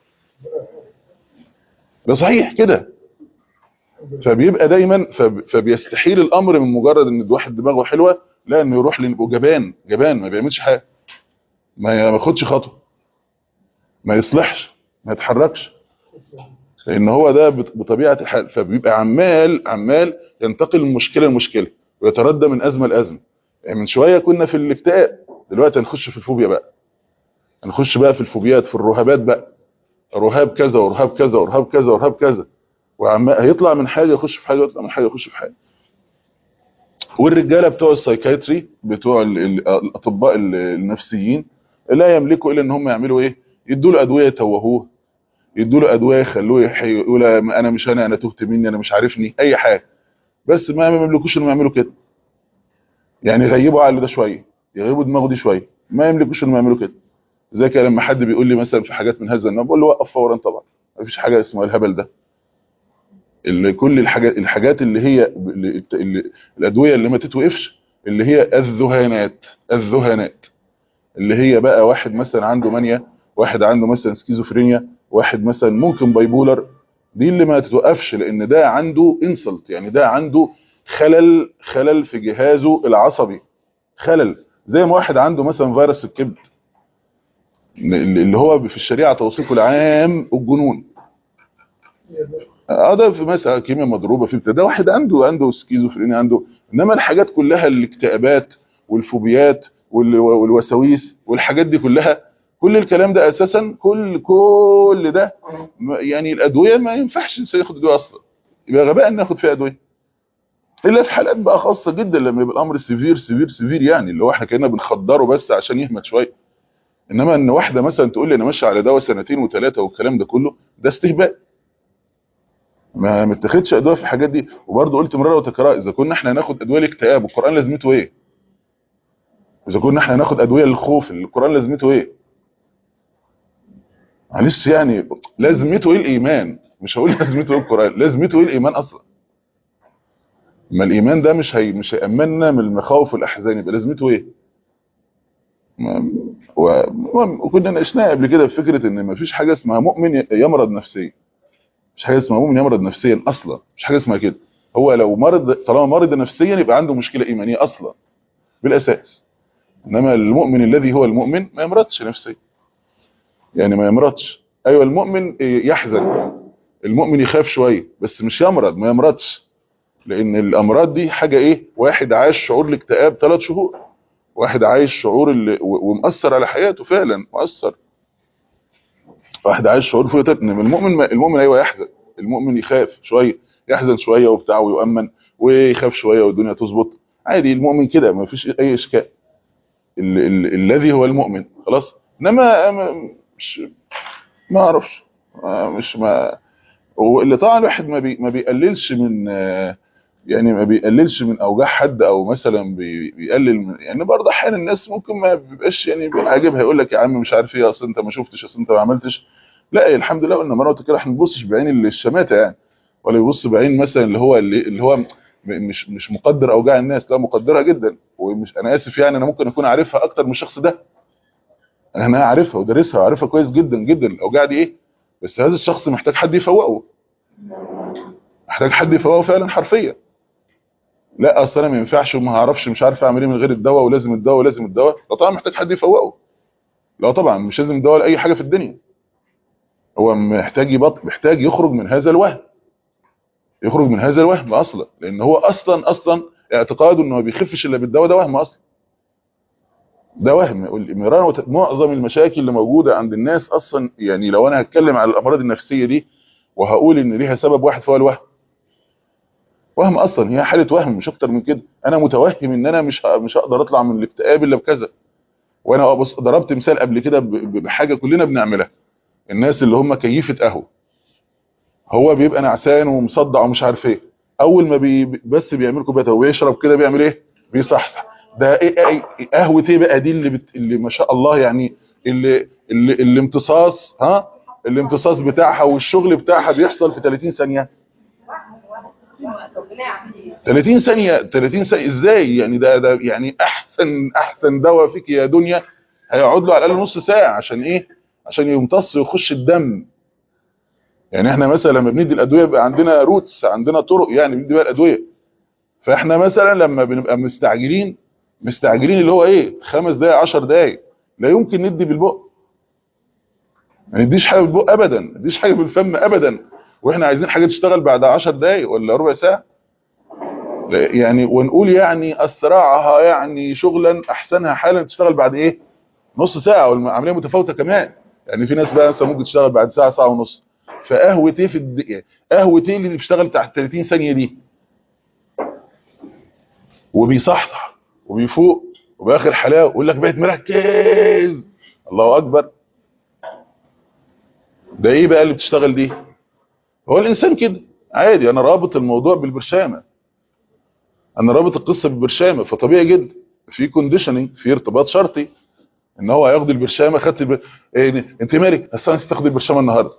ده صحيح كده فبيبقى دايما فب- فبيستحيل الامر من مجرد ان واحد دماغه حلوه لا انه يروح لانه جبان جبان ما بيعملش حاجه ما ما ياخدش خطوه ما يصلحش ما يتحركش لان هو ده بط- بطبيعه الحال فبيبقى عمال عمال ينتقل من مشكله لمشكله ويتردى من ازمه لازمه يعني من شويه كنا في الاكتئاب دلوقتي هنخش في الفوبيا بقى هنخش بقى في الفوبيات في الرهابات بقى رهاب كذا ورهاب كذا ورهاب كذا ورهاب كذا وعمال هيطلع من حاجه يخش في حاجه يطلع من حاجه يخش في حاجه والرجاله بتوع السايكايتري بتوع ال- ال- الاطباء ال- النفسيين لا يملكوا الا ان هم يعملوا ايه يدوا له ادويه يتوهوه يدوا له ادويه يخلوه يحي يقول انا مش انا انا تهت مني انا مش عارفني اي حاجه بس ما ما يملكوش انهم يعملوا كده يعني يغيبوا عقله ده شويه يغيبوا دماغه دي شويه ما يملكوش انهم يعملوا كده زي كده لما حد بيقول لي مثلا في حاجات من هذا النوع بقول له وقف فورا طبعا ما فيش حاجه اسمها الهبل ده اللي كل الحاجات الحاجات اللي هي اللي اللي الادويه اللي ما تتوقفش اللي هي الذهانات الذهانات اللي هي بقى واحد مثلا عنده مانيا واحد عنده مثلا سكيزوفرينيا واحد مثلا ممكن بايبولر دي اللي ما تتوقفش لان ده عنده انسلت يعني ده عنده خلل خلل في جهازه العصبي خلل زي ما واحد عنده مثلا فيروس الكبد اللي هو في الشريعه توصيفه العام الجنون اه ده في مثلا كيمياء مضروبه في بتاع ده واحد عنده عنده سكيزوفرينيا عنده انما الحاجات كلها الاكتئابات والفوبيات وال- والوساويس والحاجات دي كلها كل الكلام ده اساسا كل كل ده ما- يعني الادويه ما ينفعش الانسان ياخد ادويه اصلا يبقى غباء ان ناخد فيها ادويه الا في حالات بقى خاصه جدا لما يبقى الامر سيفير سيفير سيفير يعني اللي هو احنا كنا بنخدره بس عشان يهمت شويه انما ان واحده مثلا تقول لي انا ماشيه على دواء سنتين وثلاثه والكلام ده كله ده استهبال ما متاخدش ادويه في الحاجات دي وبرضه قلت مره وتكرار اذا كنا احنا هناخد ادويه الاكتئاب القران لازمته ايه اذا كنا احنا هناخد ادويه للخوف القران لازمته ايه معلش يعني لازمته ايه الايمان مش هقول لازمته ايه القران لازمته ايه الايمان اصلا ما الايمان ده مش هي مش هيامننا من المخاوف والاحزان يبقى لازمته ايه ما- و- وكنا ناقشناها قبل كده في فكره ان ما فيش حاجه اسمها مؤمن يمرض نفسيا مش حاجه اسمها مؤمن يمرض نفسيا اصلا مش حاجه اسمها كده هو لو مرض طالما مرض نفسيا يبقى عنده مشكله ايمانيه اصلا بالاساس انما المؤمن الذي هو المؤمن ما يمرضش نفسيا يعني ما يمرضش ايوه المؤمن يحزن المؤمن يخاف شويه بس مش يمرض ما يمرضش لان الامراض دي حاجه ايه واحد عايش شعور الاكتئاب ثلاث شهور واحد عايش شعور اللي و- ومأثر على حياته فعلا مؤثر واحد عايش شعور فيه تاني إنما المؤمن ما المؤمن ايوه يحزن المؤمن يخاف شويه يحزن شويه وبتاع ويؤمن ويخاف شويه والدنيا تظبط عادي المؤمن كده ما فيش اي اشكال ال ال الذي هو المؤمن خلاص انما ما- مش ما اعرفش ما- مش ما واللي طبعا الواحد ما, بي ما بيقللش من آه، يعني ما بيقللش من اوجاع حد او مثلا بي- بيقلل من يعني برضه احيانا الناس ممكن ما بيبقاش يعني عاجبها يقول لك يا عم مش عارف ايه اصل انت ما شفتش اصل انت ما عملتش لا الحمد لله قلنا مره كده احنا ما بنبصش بعين الشماته يعني ولا يبص بعين مثلا اللي هو اللي, اللي هو م- مش مش مقدر اوجاع الناس لا مقدرها جدا ومش انا اسف يعني انا ممكن اكون عارفها اكتر من الشخص ده انا عارفها ودارسها وعارفها كويس جدا جدا الاوجاع دي ايه بس هذا الشخص محتاج حد يفوقه محتاج حد يفوقه فعلا حرفيا لا اصل انا ما ينفعش وما هعرفش مش عارف اعمل ايه من غير الدواء ولازم الدواء ولازم الدواء لا طبعا محتاج حد يفوقه لا طبعا مش لازم الدواء لاي حاجه في الدنيا هو محتاج يبط محتاج يخرج من هذا الوهم يخرج من هذا الوهم اصلا لان هو اصلا اصلا اعتقاده انه ما بيخفش الا بالدواء ده وهم اصلا ده وهم المرارة وت- معظم المشاكل اللي موجودة عند الناس اصلا يعني لو انا هتكلم على الامراض النفسية دي وهقول ان ليها سبب واحد فهو الوهم وهم اصلا هي حالة وهم مش اكتر من كده انا متوهم ان انا مش ه- مش هقدر اطلع من الاكتئاب الا بكذا وانا بص ضربت مثال قبل كده ب- ب- بحاجة كلنا بنعملها الناس اللي هم كيفة قهوة هو بيبقى نعسان ومصدع ومش عارف ايه اول ما بي بس بيعمل كوبايه قهوة ويشرب كده بيعمل ايه بيصحصح ده ايه إيه- إيه- قهوه ايه بقى دي اللي بت... اللي ما شاء الله يعني اللي اللي الامتصاص ها الامتصاص بتاعها والشغل بتاعها بيحصل في 30 ثانيه 30 ثانيه 30 ثانيه ازاي يعني ده ده يعني احسن احسن دواء فيك يا دنيا هيقعد له على الاقل نص ساعه عشان ايه عشان يمتص ويخش الدم يعني احنا مثلا لما بندي الادويه بيبقى عندنا روتس عندنا طرق يعني بندي بقى الادويه فاحنا مثلا لما بنبقى مستعجلين مستعجلين اللي هو ايه خمس دقايق 10 دقايق لا يمكن ندي بالبق ما نديش حاجه بالبق ابدا ما نديش حاجه بالفم ابدا واحنا عايزين حاجه تشتغل بعد 10 دقايق ولا ربع ساعه لا، يعني ونقول يعني اسرعها يعني شغلا احسنها حالا تشتغل بعد ايه نص ساعه والعمليه متفاوته كمان يعني في ناس بقى مثلا ممكن تشتغل بعد ساعه ساعه ونص فقهوه ايه في الدقيقه قهوه ايه اللي بتشتغل تحت 30 ثانيه دي وبيصحصح وبيفوق وباخر حلاوه يقول لك بقيت مركز الله اكبر ده ايه بقى اللي بتشتغل دي هو الانسان كده عادي انا رابط الموضوع بالبرشامه انا رابط القصه بالبرشامه فطبيعي جدا في كونديشننج في ارتباط شرطي ان هو هياخد البرشامه خدت البر... إيه انت مالك اصل انا تاخد البرشامه النهارده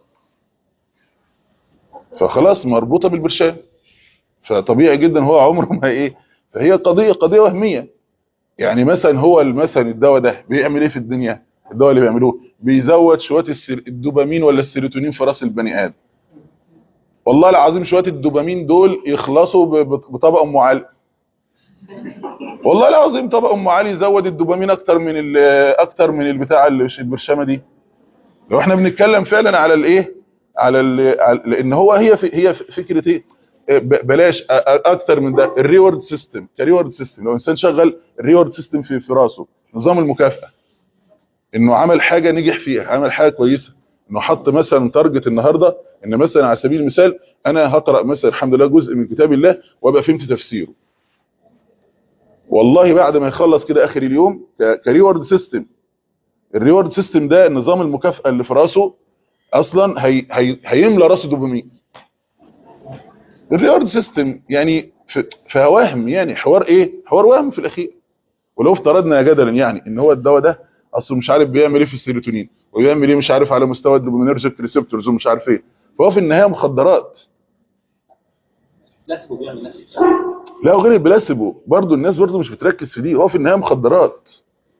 فخلاص مربوطه بالبرشام فطبيعي جدا هو عمره ما ايه فهي قضيه قضيه وهميه يعني مثلا هو مثلا الدواء ده بيعمل ايه في الدنيا الدواء اللي بيعملوه بيزود شويه السر... الدوبامين ولا السيروتونين في راس البني ادم والله العظيم شويه الدوبامين دول يخلصوا ب... ب- بطبق ام علي والله العظيم طبق ام علي يزود الدوبامين اكتر من ال... اكتر من البتاع اللي- البرشامه دي لو احنا بنتكلم فعلا على الايه على, ال... على لان هو هي في... هي فكره ايه ب- بلاش أ- أ- اكتر من ده الريورد سيستم كريورد سيستم لو انسان شغل الريورد سيستم في في راسه نظام المكافاه انه عمل حاجه نجح فيها عمل حاجه كويسه انه حط مثلا تارجت النهارده ان مثلا على سبيل المثال انا هقرا مثلا الحمد لله جزء من كتاب الله وابقى فهمت تفسيره والله بعد ما يخلص كده اخر اليوم ك- كريورد سيستم الريورد سيستم ده نظام المكافاه اللي في راسه اصلا هي هي هيملى راسه دوبامين الريورد سيستم يعني ف- فوهم يعني حوار ايه حوار وهم في الاخير ولو افترضنا جدلا يعني ان هو الدواء ده اصله مش عارف بيعمل ايه في السيروتونين وبيعمل ايه مش عارف على مستوى الدوبامينرجيك ريسبتورز ومش عارف ايه فهو في النهايه مخدرات نسبه بيعمل نفس الشيء لا وغير البلاسيبو برضو الناس برضو مش بتركز في دي هو في النهايه مخدرات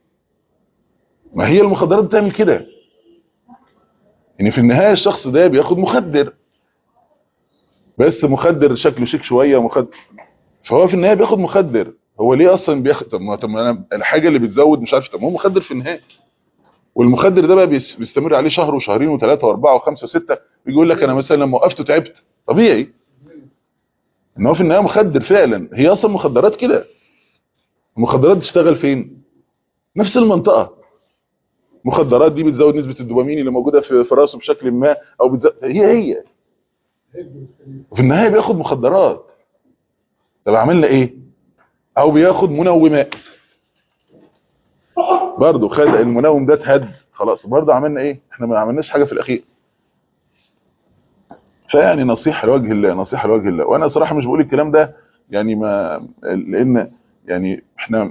ما هي المخدرات بتعمل كده يعني في النهايه الشخص ده بياخد مخدر بس مخدر شكله شيك شويه مخدر فهو في النهايه بياخد مخدر هو ليه اصلا بياخد طب ما طب ما انا الحاجه اللي بتزود مش عارف طب ما هو مخدر في النهايه والمخدر ده بقى بيس- بيستمر عليه شهر وشهرين وثلاثه واربعه وخمسه وسته بيجي يقول لك انا مثلا لما وقفت تعبت طبيعي ان هو في النهايه مخدر فعلا هي اصلا مخدرات كده المخدرات بتشتغل فين نفس المنطقه المخدرات دي بتزود نسبه الدوبامين اللي موجوده في في راسه بشكل ما او بتزود هي هي وفي النهايه بياخد مخدرات طب عملنا ايه او بياخد منومات برضه خد المنوم ده اتهد خلاص برضه عملنا ايه احنا ما عملناش حاجه في الاخير فيعني نصيحه لوجه الله نصيحه لوجه الله وانا صراحه مش بقول الكلام ده يعني ما لان يعني احنا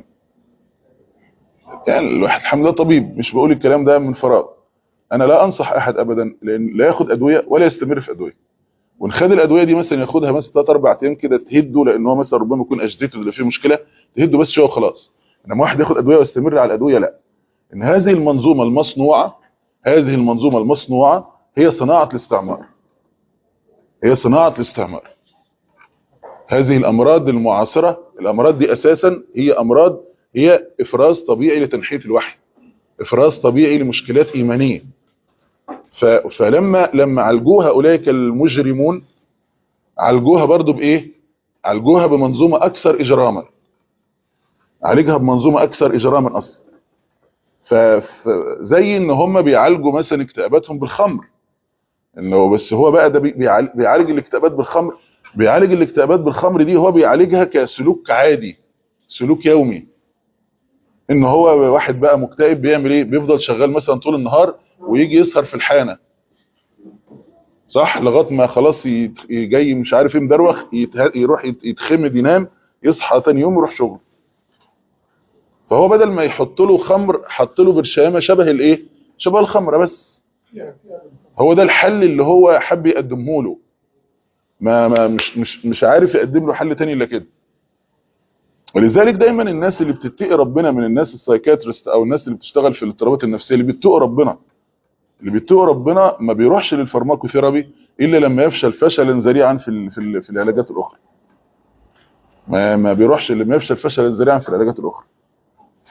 يعني الواحد الحمد لله طبيب مش بقول الكلام ده من فراغ انا لا انصح احد ابدا لان لا ياخد ادويه ولا يستمر في ادويه وان خد الادويه دي مثلا ياخدها مثلا 3 4 ايام كده تهده لان هو مثلا ربما يكون اجدته اللي فيه مشكله تهده بس شويه وخلاص انما واحد ياخد ادويه ويستمر على الادويه لا ان هذه المنظومه المصنوعه هذه المنظومه المصنوعه هي صناعه الاستعمار هي صناعه الاستعمار هذه الامراض المعاصره الامراض دي اساسا هي امراض هي افراز طبيعي لتنحيه الوحي افراز طبيعي لمشكلات ايمانيه ف- فلما لما عالجوها اولئك المجرمون عالجوها برضو بايه عالجوها بمنظومه اكثر اجراما عالجها بمنظومه اكثر اجراما اصلا فزي ان هم بيعالجوا مثلا اكتئاباتهم بالخمر انه بس هو بقى ده بي- بيعال- بيعالج الاكتئابات بالخمر بيعالج الاكتئابات بالخمر دي هو بيعالجها كسلوك عادي سلوك يومي ان هو واحد بقى مكتئب بيعمل ايه بيفضل شغال مثلا طول النهار ويجي يسهر في الحانه صح لغايه ما خلاص يت- جاي مش عارف ايه مدروخ يته- يروح يت- يتخمد ينام يصحى تاني يوم يروح شغل فهو بدل ما يحط له خمر حط له برشامه شبه الايه شبه الخمره بس هو ده الحل اللي هو حب يقدمه له ما, ما مش مش مش عارف يقدم له حل تاني الا كده ولذلك دايما الناس اللي بتتقي ربنا من الناس السايكاتريست او الناس اللي بتشتغل في الاضطرابات النفسيه اللي بيتقوا ربنا اللي بيتقوا ربنا ما بيروحش للفارماكوثيرابي الا لما يفشل فشلا ذريعا في ال في, ال في العلاجات الاخرى ما ما بيروحش لما يفشل فشلا ذريعا في العلاجات الاخرى ف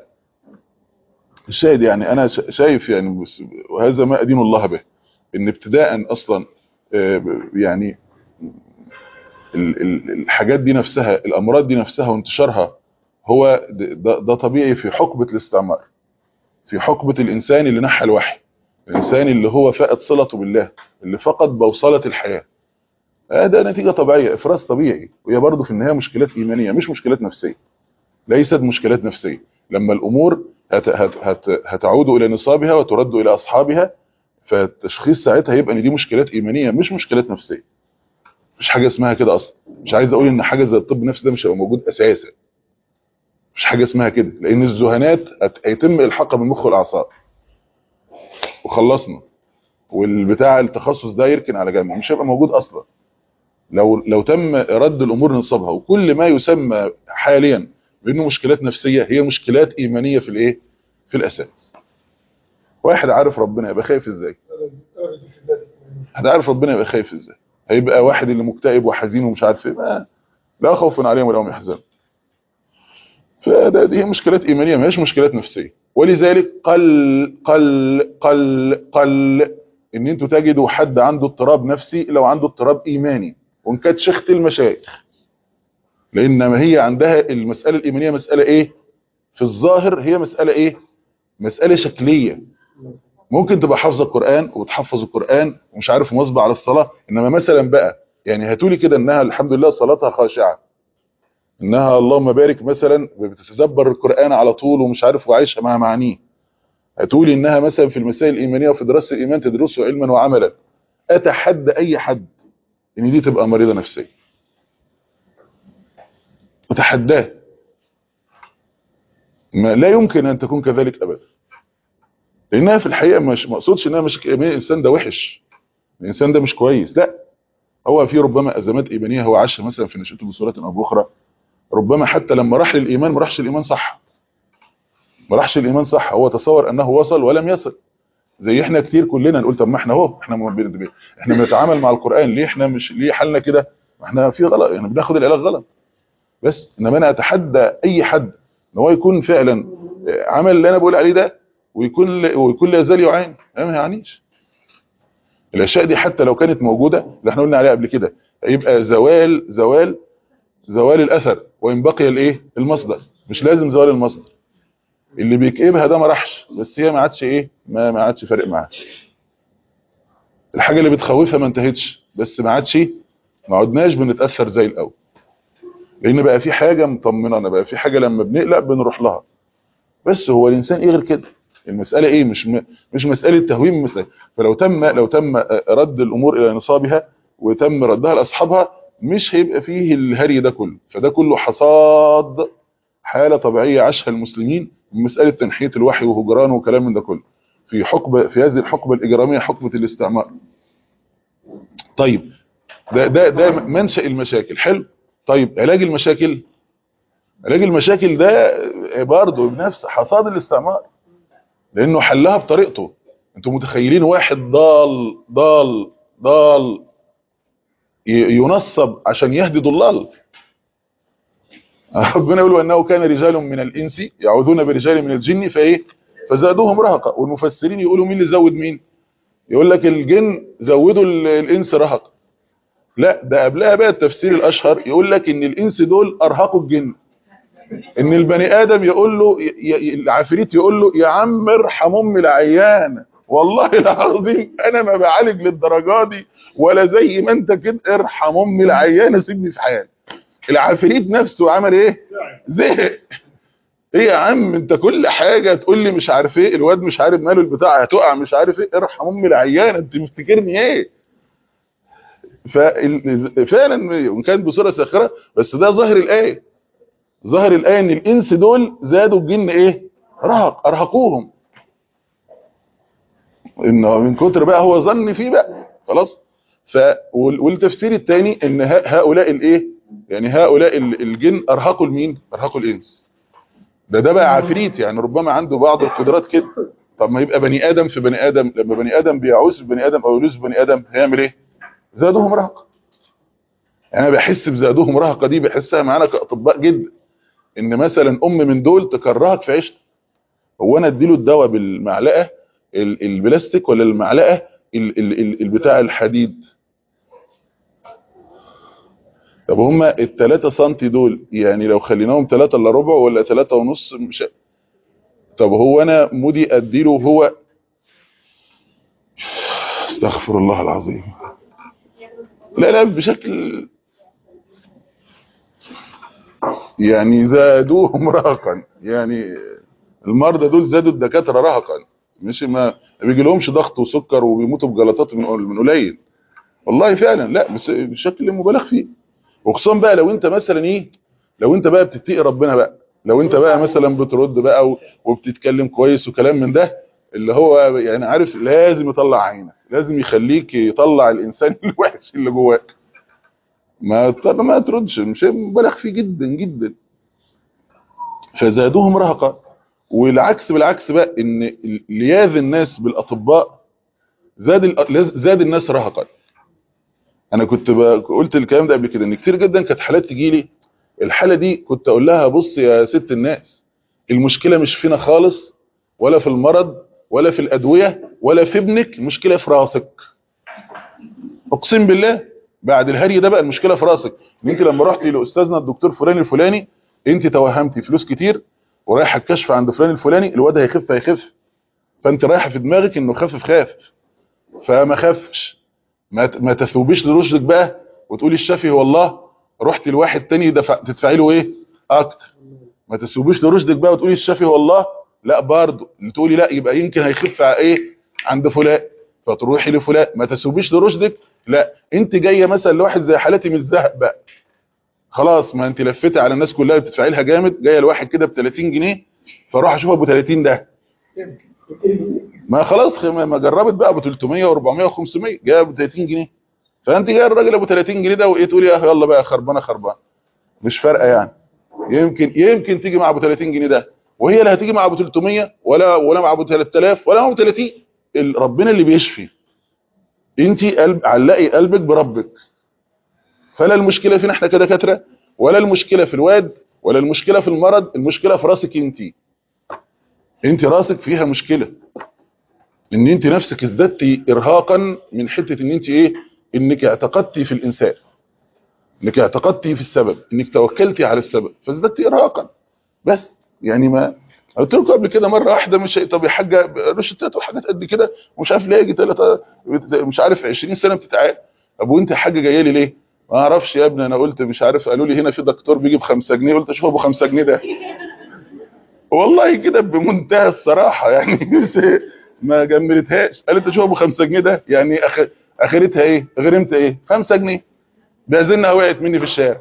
الشاهد يعني انا شا- شايف يعني بس- وهذا ما ادين الله به ان ابتداء اصلا آه، يعني ال- ال- الحاجات دي نفسها الامراض دي نفسها وانتشارها هو ده, ده ده طبيعي في حقبه الاستعمار في حقبه الانسان اللي نحى الوحي الانسان اللي هو فقد صلته بالله اللي فقد بوصله الحياه آه، ده نتيجه طبيعيه افراز طبيعي وهي برضه في النهايه مشكلات ايمانيه مش مشكلات نفسيه ليست مشكلات نفسيه لما الامور هت هت هت هتعود الى نصابها وترد الى اصحابها فالتشخيص ساعتها هيبقى ان دي مشكلات ايمانيه مش مشكلات نفسيه مفيش حاجه اسمها كده اصلا مش عايز اقول ان حاجه زي الطب النفسي ده مش هيبقى موجود اساسا مش حاجه اسمها كده لان الذهانات هت- هيتم الحاقها بالمخ والاعصاب وخلصنا والبتاع التخصص ده يركن على جنب مش هيبقى موجود اصلا لو لو تم رد الامور لنصابها وكل ما يسمى حاليا بانه مشكلات نفسيه هي مشكلات ايمانيه في الايه في الاساس واحد عارف ربنا يبقى خايف ازاي واحد عارف ربنا يبقى خايف ازاي هيبقى واحد اللي مكتئب وحزين ومش عارف ايه ما لا خوف عليهم ولا هم يحزنون فده دي هي مشكلات ايمانيه ما هيش مشكلات نفسيه ولذلك قل قل قل قل ان انتوا تجدوا حد عنده اضطراب نفسي لو عنده اضطراب ايماني وان كانت شيخه المشايخ لان ما هي عندها المساله الايمانيه مساله ايه في الظاهر هي مساله ايه مساله شكليه ممكن تبقى حافظه القران وبتحفظ القران ومش عارف مواظبه على الصلاه انما مثلا بقى يعني هاتولي كده انها الحمد لله صلاتها خاشعه انها اللهم بارك مثلا بتتدبر القران على طول ومش عارف وعايشه مع معانيه هتقولي انها مثلا في المسائل الايمانيه وفي دراسه الايمان تدرسه علما وعملا اتحدى اي حد ان دي تبقى مريضه نفسيه اتحداه ما لا يمكن ان تكون كذلك ابدا لانها في الحقيقه مش ما اقصدش انها مش ايمانيه الانسان ده وحش الانسان ده مش كويس لا هو في ربما ازمات ايمانيه هو عاشها مثلا في نشأته بصوره او باخرى ربما حتى لما راح للايمان ما راحش الايمان صح ما راحش الايمان صح هو تصور انه وصل ولم يصل زي احنا كتير كلنا نقول طب ما احنا اهو احنا م- بن- بن- احنا بنتعامل مع القران ليه احنا مش ليه حالنا كده ما احنا في غلط يعني بناخد العلاج غلط بس انما انا اتحدى اي حد ان هو يكون فعلا عمل اللي انا بقول عليه ده ويكون ل- ويكون لا يزال يعاني أنا ما يعنيش الاشياء دي حتى لو كانت موجوده اللي احنا قلنا عليها قبل كده هيبقى زوال زوال زوال الاثر وان بقي الايه المصدر مش لازم زوال المصدر اللي بيكئبها ده ما راحش بس هي ما عادش ايه ما ما عادش فارق معاها الحاجه اللي بتخوفها ما انتهتش بس ما عادش ما عدناش بنتاثر زي الاول لان بقى في حاجه مطمنانا بقى في حاجه لما بنقلق بنروح لها بس هو الانسان ايه غير كده المساله ايه مش م... مش مساله تهويم مسألة. فلو تم لو تم رد الامور الى نصابها وتم ردها لاصحابها مش هيبقى فيه الهري ده كله فده كله حصاد حاله طبيعيه عاشها المسلمين من مساله تنحيه الوحي وهجرانه وكلام من ده كله في حقبه في هذه الحقبه الاجراميه حقبه الاستعمار طيب ده ده ده منشأ المشاكل حلو طيب علاج المشاكل علاج المشاكل ده برضه بنفس حصاد الاستعمار لانه حلها بطريقته انتوا متخيلين واحد ضال ضال ضال ي- ينصب عشان يهدي ضلال ربنا يقول وانه كان رجال من الانس يعوذون برجال من الجن فايه فزادوهم رهقا والمفسرين يقولوا مين اللي زود مين يقول لك الجن زودوا ال- الانس رهقا لا ده قبلها بقى التفسير الاشهر يقول لك ان الانس دول ارهقوا الجن ان البني ادم يقول له ي- ي- العفريت يقول له يا عم ارحم امي العيانه والله العظيم انا ما بعالج للدرجه دي ولا زي ما انت كده ارحم امي العيانه سيبني في حالي العفريت نفسه عمل ايه زهق ايه يا عم انت كل حاجه تقول لي مش عارف ايه الواد مش عارف ماله البتاع هتقع مش عارف ايه ارحم امي العيانه انت مفتكرني ايه فال- فعلا وان كانت بصوره ساخره بس ده ظاهر الايه ظاهر الايه ان الانس دول زادوا الجن ايه رهق ارهقوهم انه من كتر بقى هو ظن فيه بقى خلاص ف وال- والتفسير الثاني ان ه- هؤلاء الايه يعني هؤلاء ال- الجن ارهقوا المين ارهقوا الانس ده ده بقى عفريت يعني ربما عنده بعض القدرات كده طب ما يبقى بني ادم في بني ادم لما بني ادم بيعوز في بني ادم او يلوز في بني ادم هيعمل ايه زادهم رهقه انا بحس بزادهم رهقه دي بحسها معانا كاطباء جدا ان مثلا ام من دول تكرهك في عيشتك هو انا اديله الدواء بالمعلقه ال- البلاستيك ولا المعلقه ال- ال- ال- البتاع الحديد طب هما التلاتة سنتي دول يعني لو خليناهم تلاتة الا ربع ولا تلاتة ونص مش طب هو انا مودي اديله هو استغفر الله العظيم لا لا بشكل يعني زادوهم رهقا يعني المرضى دول زادوا الدكاتره رهقا مش ما ما بيجي لهمش ضغط وسكر وبيموتوا بجلطات من من قليل والله فعلا لا بس بشكل مبالغ فيه وخصوصا بقى لو انت مثلا ايه لو انت بقى بتتقي ربنا بقى لو انت بقى مثلا بترد بقى و- وبتتكلم كويس وكلام من ده اللي هو يعني عارف لازم يطلع عينك لازم يخليك يطلع الانسان الوحش اللي جواك ما طب ما تردش مش مبالغ فيه جدا جدا فزادوهم رهقا والعكس بالعكس بقى ان لياذ الناس بالاطباء زاد ال- زاد الناس رهقا انا كنت ب- قلت الكلام ده قبل كده ان كتير جدا كانت حالات تجي لي الحاله دي كنت اقول لها بص يا ست الناس المشكله مش فينا خالص ولا في المرض ولا في الادويه ولا في ابنك المشكله في راسك اقسم بالله بعد الهري ده بقى المشكله في راسك ان انت لما رحتي لاستاذنا الدكتور فلان الفلاني انت توهمتي فلوس كتير ورايحه الكشف عند فلان الفلاني الواد هيخف هيخف فانت رايحه في دماغك انه خفف خافف فما خفش ما ت- ما تثوبيش لرشدك بقى وتقولي الشافي هو الله رحت لواحد تاني دفع تدفعي له ايه اكتر ما تثوبيش لرشدك بقى وتقولي الشافي هو الله لا برضه تقولي لا يبقى يمكن هيخف على ايه عند فلان فتروحي لفلان ما تثوبيش لرشدك لا انت جايه مثلا لواحد زي حالتي من الذهب بقى خلاص ما انت لفتي على الناس كلها بتدفعي لها جامد جايه لواحد كده ب 30 جنيه فاروح اشوف ابو 30 ده ما خلاص خ- ما جربت بقى ابو 300 و400 و500 جايه ب 30 جنيه فانت جاي الراجل ابو 30 جنيه ده وايه تقولي يا يلا بقى خربانه خربانه مش فارقه يعني يمكن يمكن تيجي مع ابو 30 جنيه ده وهي لا هتيجي مع ابو 300 ولا ولا مع ابو 3000 ولا مع ابو 30 ال- ربنا اللي بيشفي انت قلب علقي قلبك بربك فلا المشكله فينا احنا كدكاتره ولا المشكله في الواد ولا المشكله في المرض المشكله في راسك انت انت راسك فيها مشكله ان انت نفسك ازددتي ارهاقا من حته ان انت ايه انك اعتقدتي في الانسان انك اعتقدتي في السبب انك توكلتي على السبب فازددتي ارهاقا بس يعني ما قلت لكم قبل كده مره واحده مش طب يا حاجه روشتات وحاجات قد كده ومش عارف ليه يجي تلاتة مش عارف 20 سنه بتتعاد طب وانت يا حاجه جايه لي ليه ما اعرفش يا ابني انا قلت مش عارف قالوا لي هنا في دكتور بيجي ب 5 جنيه قلت اشوف ابو 5 جنيه ده والله كده بمنتهى الصراحه يعني مش ما جملتهاش قالت اشوف ابو 5 جنيه ده يعني أخ... اخرتها ايه غرمت ايه 5 جنيه بأذنها وقعت مني في الشارع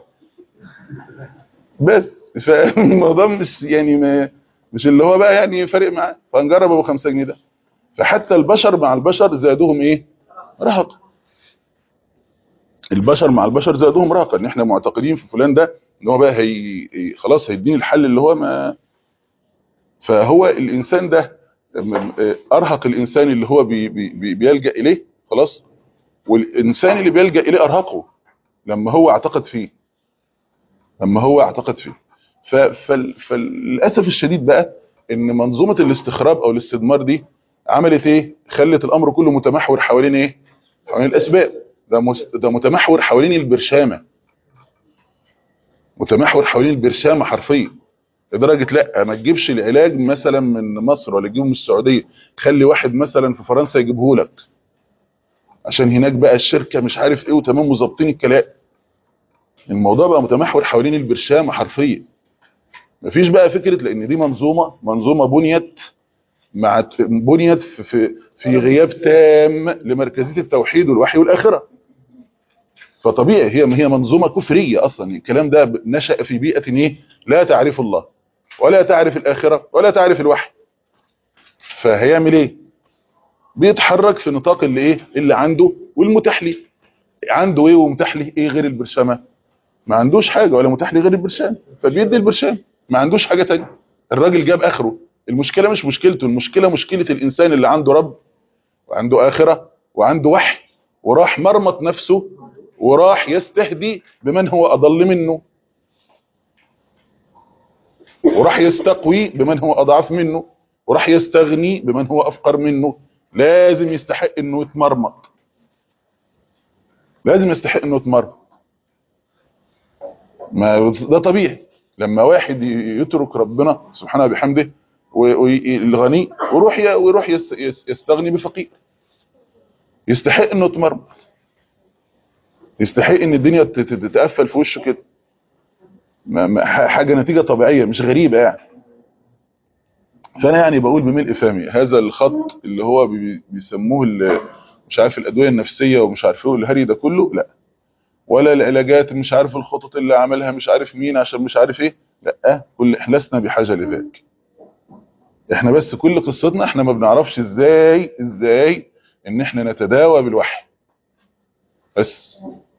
بس فالموضوع مش يعني ما مش اللي هو بقى يعني فارق معاه فنجرب ابو 5 جنيه ده فحتى البشر مع البشر زادوهم ايه رهق البشر مع البشر زادوهم رهقا ان احنا معتقدين في فلان ده ان هو بقى هي هي- خلاص هيديني الحل اللي هو ما فهو الانسان ده م- ارهق الانسان اللي هو بي بي بي- بيلجأ اليه خلاص والانسان اللي بيلجأ اليه ارهقه لما هو اعتقد فيه لما هو اعتقد فيه ف- فال- فللاسف الشديد بقى ان منظومه الاستخراب او الاستدمار دي عملت ايه خلت الامر كله متمحور حوالين ايه حوالين الاسباب ده مس- ده متمحور حوالين البرشامه متمحور حوالين البرشامه حرفيا لدرجه لا ما تجيبش العلاج مثلا من مصر ولا تجيبه من السعوديه خلي واحد مثلا في فرنسا يجيبه لك عشان هناك بقى الشركه مش عارف ايه وتمام وظابطين الكلام الموضوع بقى متمحور حوالين البرشامه حرفيا مفيش بقى فكره لان دي منظومه منظومه بنيت مع بنيت في في, في غياب تام لمركزيه التوحيد والوحي والاخره فطبيعي هي هي منظومه كفريه اصلا الكلام ده نشا في بيئه ايه لا تعرف الله ولا تعرف الاخره ولا تعرف الوحي فهيعمل ايه بيتحرك في نطاق اللي ايه اللي عنده والمتاح ليه عنده ايه ومتاح ليه ايه غير البرشامه ما عندوش حاجه ولا متاح ليه غير البرشام فبيدي البرشام ما عندوش حاجه تانية الراجل جاب اخره المشكله مش مشكلته المشكله مشكله الانسان اللي عنده رب وعنده اخره وعنده وحي وراح مرمط نفسه وراح يستهدي بمن هو اضل منه وراح يستقوي بمن هو اضعف منه وراح يستغني بمن هو افقر منه لازم يستحق انه يتمرمط لازم يستحق انه يتمرمط ما ده طبيعي لما واحد يترك ربنا سبحانه بحمده والغني ويروح ي- ويروح يس- يس- يستغني بفقير يستحق انه يتمرمط يستحق ان الدنيا تت- تت- تتقفل في وشه كده ما- ما- ح- حاجه نتيجه طبيعيه مش غريبه يعني فانا يعني بقول بملء فمي هذا الخط اللي هو بي- بيسموه ال- مش عارف الادويه النفسيه ومش عارف ايه والهري ده كله لا ولا العلاجات مش عارف الخطط اللي عملها مش عارف مين عشان مش عارف ايه لا كل احنا لسنا بحاجه لذاك احنا بس كل قصتنا احنا ما بنعرفش ازاي ازاي ان احنا نتداوى بالوحي بس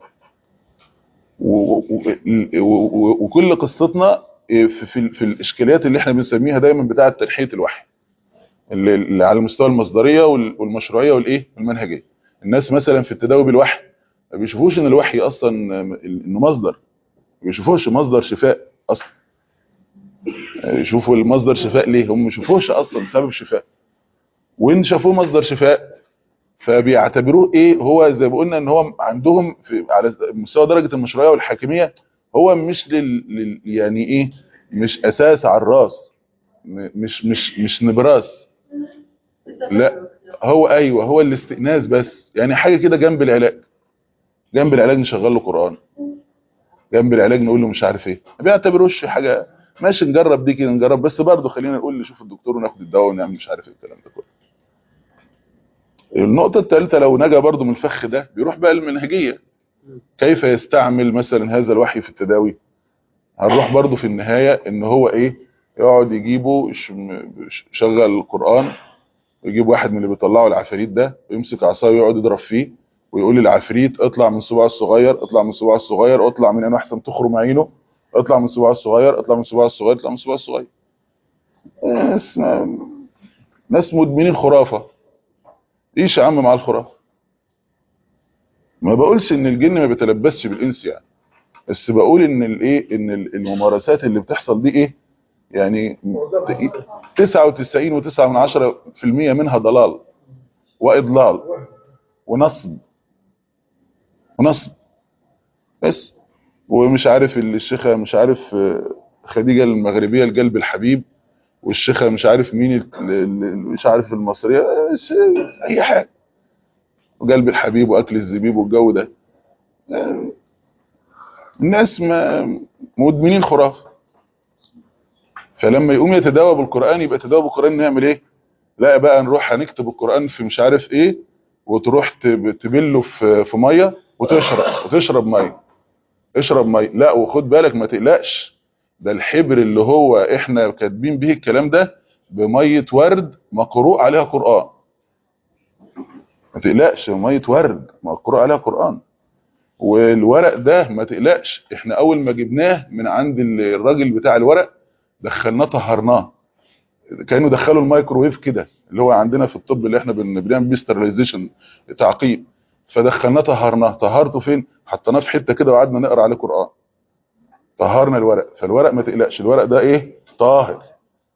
و- و- و- و- وكل قصتنا في, في, في الاشكاليات اللي احنا بنسميها دايما بتاعه تنحيه الوحي اللي, اللي على مستوى المصدريه وال- والمشروعيه والايه والمنهجيه الناس مثلا في التداوي بالوحي ما بيشوفوش ان الوحي اصلا انه مصدر ما بيشوفوش مصدر شفاء اصلا يشوفوا المصدر شفاء ليه هم ما يشوفوش اصلا سبب شفاء وان شافوه مصدر شفاء فبيعتبروه ايه هو زي ما قلنا ان هو عندهم في على مستوى درجه المشروعيه والحاكميه هو مش لل, لل يعني ايه مش اساس على الراس م- مش مش مش نبراس لا هو ايوه هو الاستئناس بس يعني حاجه كده جنب العلاج جنب العلاج نشغل له قران جنب العلاج نقول له مش عارف ايه ما بيعتبروش حاجه ماشي نجرب دي كده نجرب بس برضه خلينا نقول نشوف الدكتور وناخد الدواء ونعمل مش عارف ايه الكلام ده كله النقطة الثالثة لو نجا برضه من الفخ ده بيروح بقى المنهجية كيف يستعمل مثلا هذا الوحي في التداوي هنروح برضه في النهاية ان هو ايه يقعد يجيبه يش- يش- يشغل القرآن ويجيب واحد من اللي بيطلعوا العفاريت ده ويمسك عصايه ويقعد يضرب فيه ويقول للعفريت اطلع من صباع الصغير اطلع من صباع الصغير اطلع من عينه احسن تخرم عينه اطلع من صباع الصغير اطلع من صباع الصغير اطلع من صباع الصغير ناس ناس مدمنين خرافة ايش يا عم مع الخرافة ما بقولش ان الجن ما بيتلبسش بالانس يعني بس بقول ان الايه ان الممارسات اللي بتحصل دي ايه يعني 99 و9 من 10 في المية منها ضلال واضلال ونصب ونصب بس ومش عارف الشيخة مش عارف آه، خديجة المغربية القلب الحبيب والشيخة مش عارف مين ال- ال- مش عارف المصرية آه، بس، آه، اي حاجة وقلب الحبيب واكل الزبيب والجو ده آه، الناس ما مدمنين خرافة فلما يقوم يتداوى بالقرآن يبقى يتداوى بالقرآن نعمل ايه لا بقى نروح هنكتب القرآن في مش عارف ايه وتروح تب- تبله في في ميه وتشرب وتشرب ميه اشرب ميه لا وخد بالك ما تقلقش ده الحبر اللي هو احنا كاتبين به الكلام ده بميه ورد مقروء عليها قرآن ما تقلقش ميه ورد مقروء عليها قرآن والورق ده ما تقلقش احنا اول ما جبناه من عند الراجل بتاع الورق دخلناه طهرناه كانوا دخلوا الميكروويف كده اللي هو عندنا في الطب اللي احنا بن- بنعمل بيه سترلايزيشن تعقيم فدخلناه طهرناه طهرته فين حطيناه في حته كده وقعدنا نقرا عليه قران طهرنا الورق فالورق ما تقلقش الورق ده ايه طاهر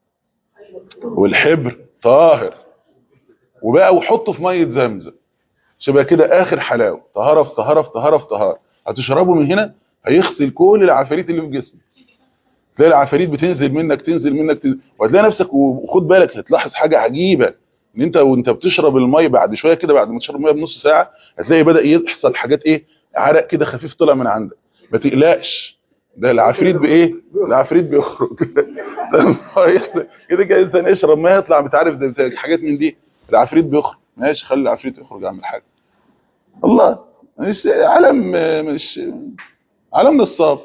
والحبر طاهر وبقى وحطه في ميه زمزم شبه كده اخر حلاوه طهاره في طهاره في طهاره في طهاره هتشربه من هنا هيغسل كل العفاريت اللي في جسمك تلاقي العفاريت بتنزل منك تنزل منك تنزل. وهتلاقي نفسك وخد بالك هتلاحظ حاجه عجيبه ان انت وانت بتشرب الميه بعد شويه كده بعد ما تشرب الميه بنص ساعه هتلاقي بدا يحصل حاجات ايه عرق كده خفيف طلع من عندك ما تقلقش ده العفريت بايه العفريت بيخرج كده كده انسان يشرب ميه يطلع مش عارف ده حاجات من دي العفريت بيخرج ماشي خلي العفريت يخرج اعمل حاجه الله مش عالم مش عالم نصاب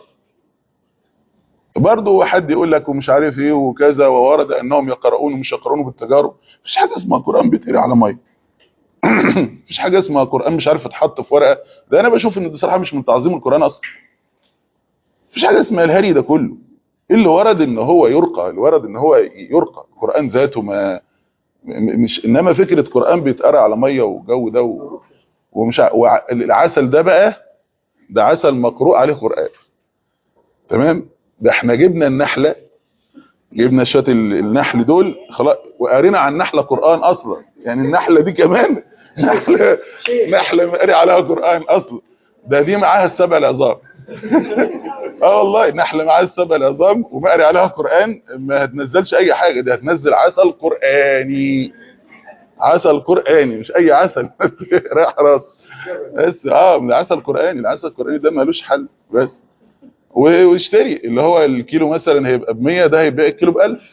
برضه حد يقول لك ومش عارف ايه وكذا وورد انهم يقرؤون ومش يقرؤون بالتجارب مفيش حاجه اسمها قران بيتقري على ميه مفيش حاجه اسمها قران مش عارف اتحط في ورقه ده انا بشوف ان دي صراحه مش من تعظيم القران اصلا مفيش حاجه اسمها الهري ده كله اللي ورد ان هو يرقى اللي ورد ان هو يرقى القران ذاته ما مش انما فكره قران بيتقرا على ميه وجو ده و... ومش ع... العسل ده بقى ده عسل مقروء عليه قران تمام ده احنا جبنا النحله جبنا شويه النحل دول خلاص وقرينا عن النحله قران اصلا يعني النحله دي كمان نحله نحله قاري عليها قران اصلا ده دي معاها السبع العظام اه والله نحله معاها السبع العظام ومقري عليها قران ما هتنزلش اي حاجه دي هتنزل عسل قراني عسل قراني مش اي عسل رايح راس بس اه العسل القراني العسل القراني ده ملوش حل بس واشتري اللي هو الكيلو مثلا هيبقى ب 100 ده هيبقى الكيلو ب 1000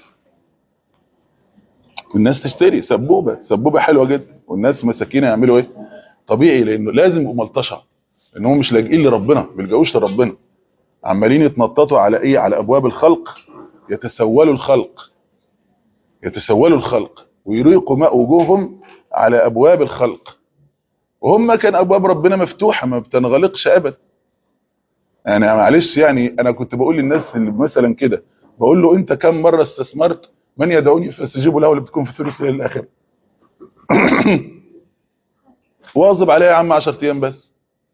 والناس تشتري سبوبه سبوبه حلوه جدا والناس مساكين يعملوا ايه طبيعي لانه لازم يبقوا ملطشه ان هم مش لاجئين لربنا ما بيلجؤوش لربنا عمالين يتنططوا على ايه على ابواب الخلق يتسولوا الخلق يتسولوا الخلق ويريقوا ماء وجوههم على ابواب الخلق وهم كان ابواب ربنا مفتوحه ما بتنغلقش ابدا يعني معلش يعني انا كنت بقول للناس اللي مثلا كده بقول له انت كم مره استثمرت من يدعوني فاستجيبوا له اللي بتكون في ثلث الليل الاخر واظب عليها يا عم 10 ايام بس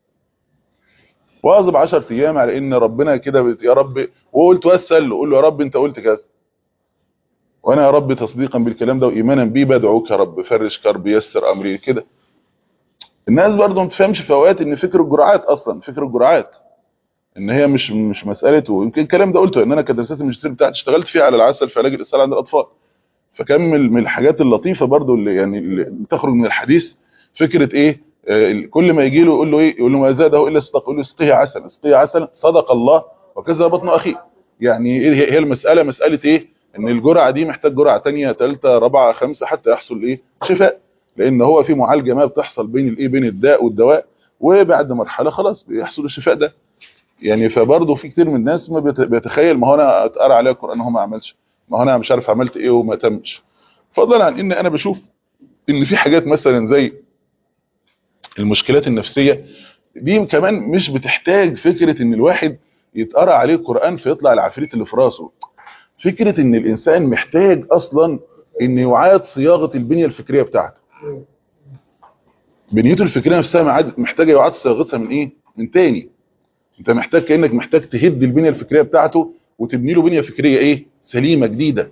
واظب 10 ايام على ان ربنا كده يا رب وقلت واسال له قول له يا رب انت قلت كذا وانا يا رب تصديقا بالكلام ده وايمانا بيه بدعوك يا رب فرج كربي يسر امري كده الناس برضه ما تفهمش في اوقات ان فكر الجرعات اصلا فكر الجرعات ان هي مش مش مساله ويمكن الكلام ده قلته ان انا كدراسات الماجستير بتاعتي اشتغلت فيها على العسل في علاج الاسهال عند الاطفال فكان من الحاجات اللطيفه برضو اللي يعني اللي تخرج من الحديث فكره ايه آه كل ما يجي له يقول له ايه يقول له ما زاده الا صدق يقول له اسقيه عسل اسقيه عسل صدق الله وكذا بطن اخيه يعني إيه هي المساله مساله ايه ان الجرعه دي محتاج جرعه ثانيه ثالثه رابعه خامسه حتى يحصل ايه شفاء لان هو في معالجه ما بتحصل بين الايه بين الداء والدواء وبعد مرحله خلاص بيحصل الشفاء ده يعني فبرضه في كتير من الناس ما بيتخيل ما هو انا اتقرا عليا القران هو ما عملش ما هو انا مش عارف عملت ايه وما تمش فضلا عن ان انا بشوف ان في حاجات مثلا زي المشكلات النفسيه دي كمان مش بتحتاج فكره ان الواحد يتقرا عليه القران فيطلع العفريت اللي في راسه فكره ان الانسان محتاج اصلا ان يعاد صياغه البنيه الفكريه بتاعته بنيته الفكريه نفسها محتاجه يعاد صياغتها من ايه من تاني انت محتاج كانك محتاج تهد البنيه الفكريه بتاعته وتبني له بنيه فكريه ايه سليمه جديده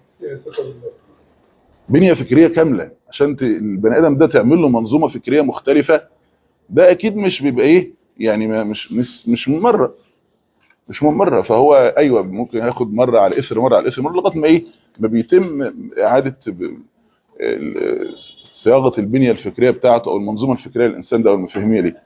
بنيه فكريه كامله عشان البني ادم ده تعمل له منظومه فكريه مختلفه ده اكيد مش بيبقى ايه يعني ما مش مش مش من مره مش من مره فهو ايوه ممكن ياخد مره على اثر مره على اثر مره لغايه ما ايه ما بيتم اعاده صياغه البنيه الفكريه بتاعته او المنظومه الفكريه للانسان ده او المفاهيميه ليه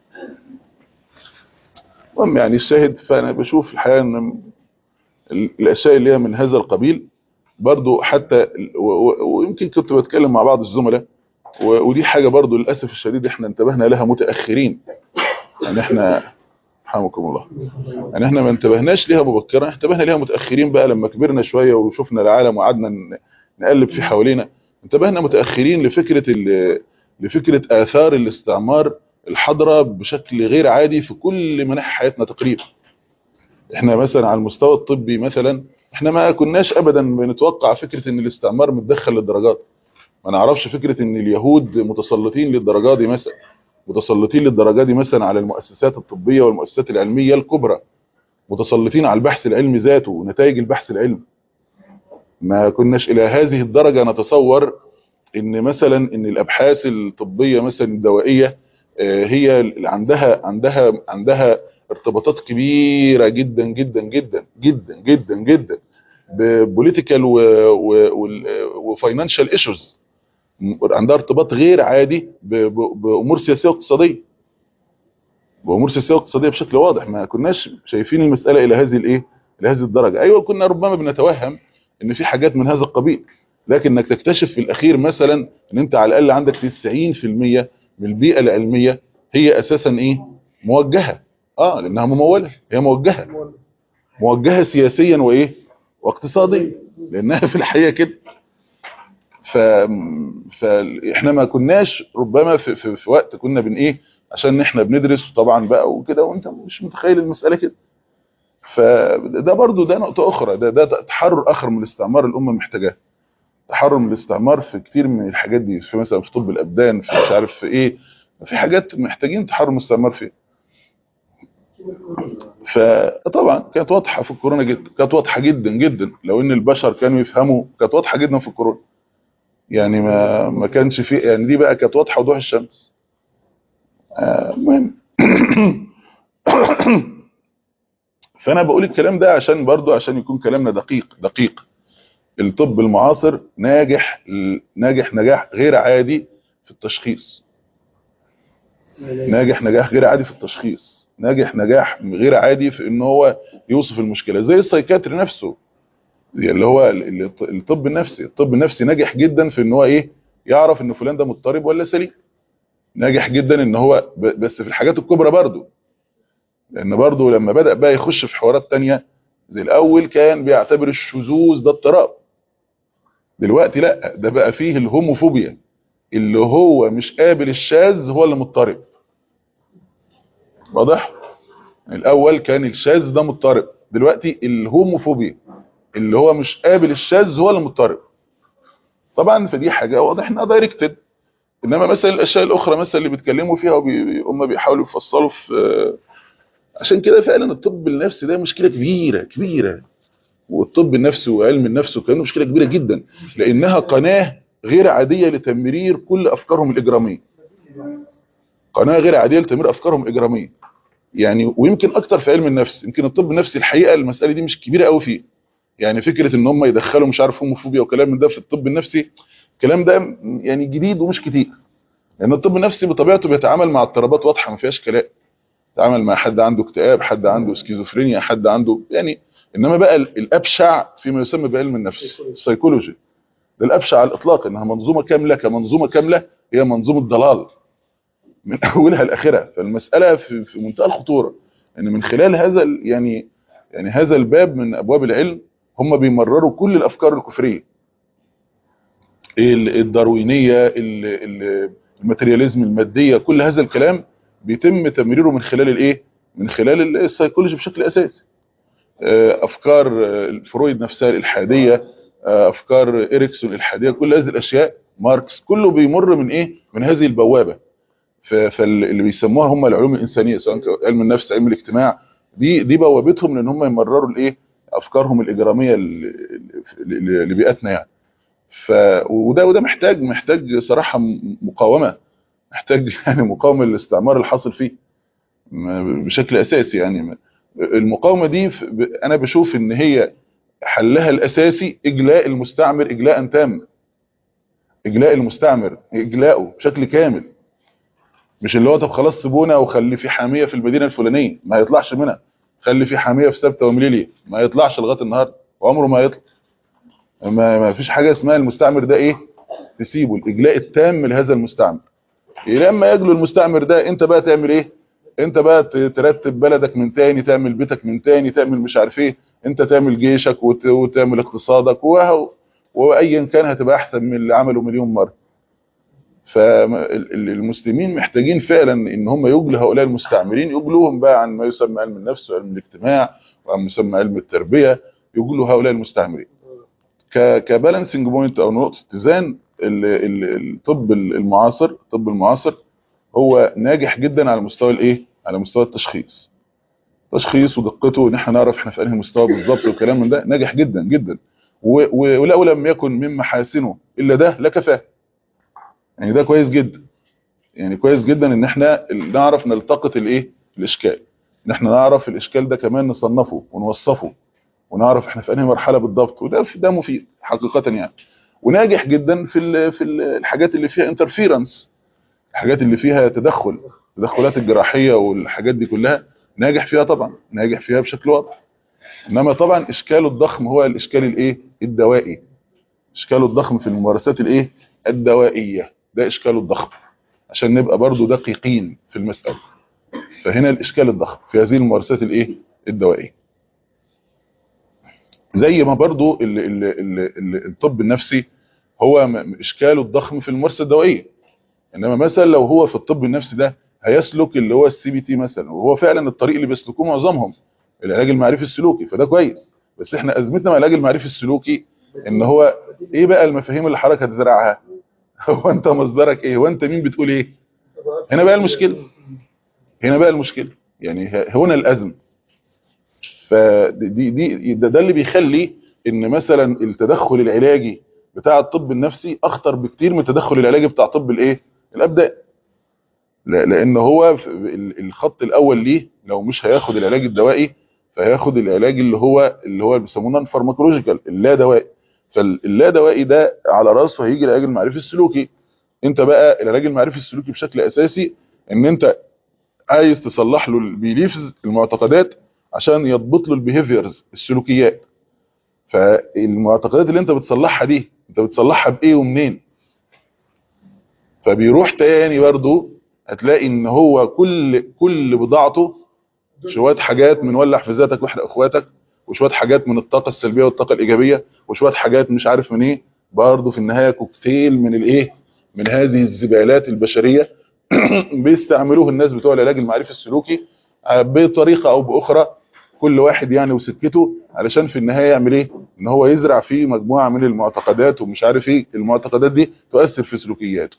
المهم يعني الشاهد فانا بشوف الحقيقه ان الاشياء اللي هي من هذا القبيل برضو حتى ويمكن كنت بتكلم مع بعض الزملاء ودي حاجة برضو للأسف الشديد احنا انتبهنا لها متأخرين يعني احنا حامكم الله يعني احنا ما انتبهناش ليها مبكرا انتبهنا ليها متأخرين بقى لما كبرنا شوية وشفنا العالم وقعدنا نقلب في حوالينا انتبهنا متأخرين لفكرة لفكرة آثار الاستعمار الحضرة بشكل غير عادي في كل مناحي حياتنا تقريبا احنا مثلا على المستوى الطبي مثلا احنا ما كناش ابدا بنتوقع فكرة ان الاستعمار متدخل للدرجات ما نعرفش فكرة ان اليهود متسلطين للدرجة دي مثلا متسلطين للدرجة دي مثلا على المؤسسات الطبية والمؤسسات العلمية الكبرى متسلطين على البحث العلمي ذاته ونتائج البحث العلمي ما كناش الى هذه الدرجة نتصور ان مثلا ان الابحاث الطبية مثلا الدوائية آه، هي اللي عندها عندها عندها ارتباطات كبيره جدا جدا جدا جدا جدا جدا ببوليتيكال وفاينانشال ايشوز عندها ارتباط غير عادي ب- ب- بامور سياسيه واقتصاديه بامور سياسيه واقتصاديه بشكل واضح ما كناش شايفين المساله الى هذه الايه الى هذه الدرجه ايوه كنا ربما بنتوهم ان في حاجات من هذا القبيل لكن انك تكتشف في الاخير مثلا ان انت على الاقل عندك 90% من البيئه العلميه هي اساسا ايه موجهه اه لانها مموله هي موجهه موجهه سياسيا وايه واقتصاديا لانها في الحقيقه كده ف فاحنا ما كناش ربما في, في, في وقت كنا بن ايه عشان احنا بندرس طبعا بقى وكده وانت مش متخيل المساله كده فده برضو ده نقطه اخرى ده ده تحرر اخر من الاستعمار الامه محتاجاه تحرر من الاستعمار في كتير من الحاجات دي في مثلا في طب الابدان في مش عارف في ايه في حاجات محتاجين تحرر من الاستعمار فيها فطبعا كانت واضحه في الكورونا جدا كانت واضحه جدا جدا لو ان البشر كانوا يفهموا كانت واضحه جدا في الكورونا يعني ما ما كانش في يعني دي بقى كانت واضحه وضوح الشمس آه، المهم فانا بقول الكلام ده عشان برضو عشان يكون كلامنا دقيق دقيق الطب المعاصر ناجح ناجح نجاح غير عادي في التشخيص ناجح نجاح غير عادي في التشخيص ناجح نجاح غير عادي في ان هو يوصف المشكله زي السايكاتري نفسه اللي هو ال- ال- الطب النفسي الطب النفسي ناجح جدا في ان هو ايه يعرف ان فلان ده مضطرب ولا سليم ناجح جدا ان هو ب- بس في الحاجات الكبرى برضو لان برضو لما بدأ بقى يخش في حوارات تانية زي الاول كان بيعتبر الشذوذ ده اضطراب دلوقتي لا ده بقى فيه الهوموفوبيا اللي هو مش قابل الشاذ هو اللي مضطرب واضح الاول كان الشاذ ده مضطرب دلوقتي الهوموفوبيا اللي هو مش قابل الشاذ هو اللي مضطرب طبعا فدي حاجه واضح انها دايركتد انما مثلا الاشياء الاخرى مثلا اللي بيتكلموا فيها وبي... هم بيحاولوا يفصلوا في عشان كده فعلا الطب النفسي ده مشكله كبيره كبيره والطب النفسي وعلم النفس كانه مشكله كبيره جدا لانها قناه غير عاديه لتمرير كل افكارهم الاجراميه قناه غير عاديه لتمرير افكارهم الاجراميه يعني ويمكن اكتر في علم النفس يمكن الطب النفسي الحقيقه المساله دي مش كبيره قوي فيه يعني فكره ان هم يدخلوا مش عارف هوموفوبيا وكلام من ده في الطب النفسي الكلام ده يعني جديد ومش كتير لان الطب النفسي بطبيعته بيتعامل مع اضطرابات واضحه ما فيهاش كلام يتعامل مع حد عنده اكتئاب حد عنده سكيزوفرينيا حد عنده يعني انما بقى ال- الابشع فيما يسمى بعلم النفس السيكولوجي ده الابشع على الاطلاق انها منظومه كامله كمنظومه كامله هي منظومه ضلال من اولها لاخرها فالمساله في, في منتهى الخطوره ان من خلال هذا ال- يعني يعني هذا الباب من ابواب العلم هم بيمرروا كل الافكار الكفريه ال- الداروينيه ال- ال- الماتيرياليزم الماديه كل هذا الكلام بيتم تمريره من خلال الايه من خلال ال- السيكولوجي بشكل اساسي آه، افكار آه، فرويد نفسها الالحاديه آه، افكار اريكسون الالحاديه كل هذه الاشياء ماركس كله بيمر من ايه من هذه البوابه ف- فاللي بيسموها هم العلوم الانسانيه سواء كان علم النفس علم الاجتماع دي دي بوابتهم لان هم يمرروا الايه افكارهم الاجراميه ل- ل- لبيئتنا يعني ف وده وده محتاج محتاج صراحه م- مقاومه محتاج يعني مقاومه للاستعمار الحاصل فيه م- بشكل اساسي يعني م- المقاومه دي ف- ب- انا بشوف ان هي حلها الاساسي اجلاء المستعمر اجلاء تام اجلاء المستعمر اجلاؤه بشكل كامل مش اللي هو طب خلاص سيبونا وخلي في حاميه في المدينه الفلانيه ما يطلعش منها خلي في حاميه في سبته ومليليه ما يطلعش لغايه النهارده وعمره ما يطلع ما, ما فيش حاجه اسمها المستعمر ده ايه تسيبه الاجلاء التام لهذا المستعمر لما يجلو المستعمر ده انت بقى تعمل ايه انت بقى ت- ترتب بلدك من تاني تعمل بيتك من تاني تعمل مش عارف ايه انت تعمل جيشك وت... وتعمل اقتصادك وهو وايا كان هتبقى احسن من اللي عمله مليون مره فالمسلمين محتاجين فعلا ان هم يجلوا هؤلاء المستعمرين يجلوهم بقى عن ما يسمى علم النفس وعلم الاجتماع وعن ما يسمى علم التربيه يجلوا هؤلاء المستعمرين ك كبالانسنج بوينت او نقطه اتزان ال- ال- الطب المعاصر الطب المعاصر هو ناجح جدا على مستوى الايه على مستوى التشخيص تشخيص ودقته ان احنا نعرف احنا في انهي مستوى بالظبط والكلام من ده ناجح جدا جدا و- و- ولو لم يكن من محاسنه الا ده لكفاه يعني ده كويس جدا يعني كويس جدا ان احنا نعرف نلتقط الايه الاشكال ان احنا نعرف الاشكال ده كمان نصنفه ونوصفه ونعرف احنا في انهي مرحله بالضبط وده ده مفيد حقيقه يعني وناجح جدا في ال في ال الحاجات اللي فيها انترفيرنس الحاجات اللي فيها تدخل التدخلات الجراحيه والحاجات دي كلها ناجح فيها طبعا ناجح فيها بشكل واضح انما طبعا اشكاله الضخم هو الاشكال الايه الدوائي اشكاله الضخم في الممارسات الايه الدوائيه ده اشكاله الضخم عشان نبقى برضو دقيقين في المساله فهنا الاشكال الضخم في هذه الممارسات الايه الدوائيه زي ما برضو ال ال ال ال الطب النفسي هو م- اشكاله الضخم في الممارسه الدوائيه انما مثلا لو هو في الطب النفسي ده هيسلك اللي هو السي بي تي مثلا وهو فعلا الطريق اللي بيسلكوه معظمهم العلاج المعرفي السلوكي فده كويس بس احنا ازمتنا مع العلاج المعرفي السلوكي ان هو ايه بقى المفاهيم اللي حضرتك هتزرعها هو انت مصدرك ايه وانت مين بتقول ايه هنا بقى المشكله هنا بقى المشكله يعني ه- هنا الازمه فدي دي ده, ده اللي بيخلي ان مثلا التدخل العلاجي بتاع الطب النفسي اخطر بكتير من التدخل العلاجي بتاع طب الايه الابدان لا- لان هو في ال- الخط الاول ليه لو مش هياخد العلاج الدوائي فهياخد العلاج اللي هو اللي هو بيسمونه فارماكولوجيكال اللا دوائي فاللا دوائي ده على راسه هيجي العلاج المعرفي السلوكي انت بقى العلاج المعرفي السلوكي بشكل اساسي ان انت عايز تصلح له البيليفز المعتقدات عشان يضبط له البيهيفيرز السلوكيات فالمعتقدات اللي انت بتصلحها دي انت بتصلحها بايه ومنين فبيروح تاني برضو هتلاقي ان هو كل كل بضاعته شويه حاجات من ولع في ذاتك واحرق اخواتك وشويه حاجات من الطاقه السلبيه والطاقه الايجابيه وشويه حاجات مش عارف من ايه برضه في النهايه كوكتيل من الايه من هذه الزبالات البشريه بيستعملوه الناس بتوع العلاج المعرفي السلوكي بطريقه او باخرى كل واحد يعني وسكته علشان في النهايه يعمل ايه ان هو يزرع فيه مجموعه من المعتقدات ومش عارف ايه المعتقدات دي تؤثر في سلوكياته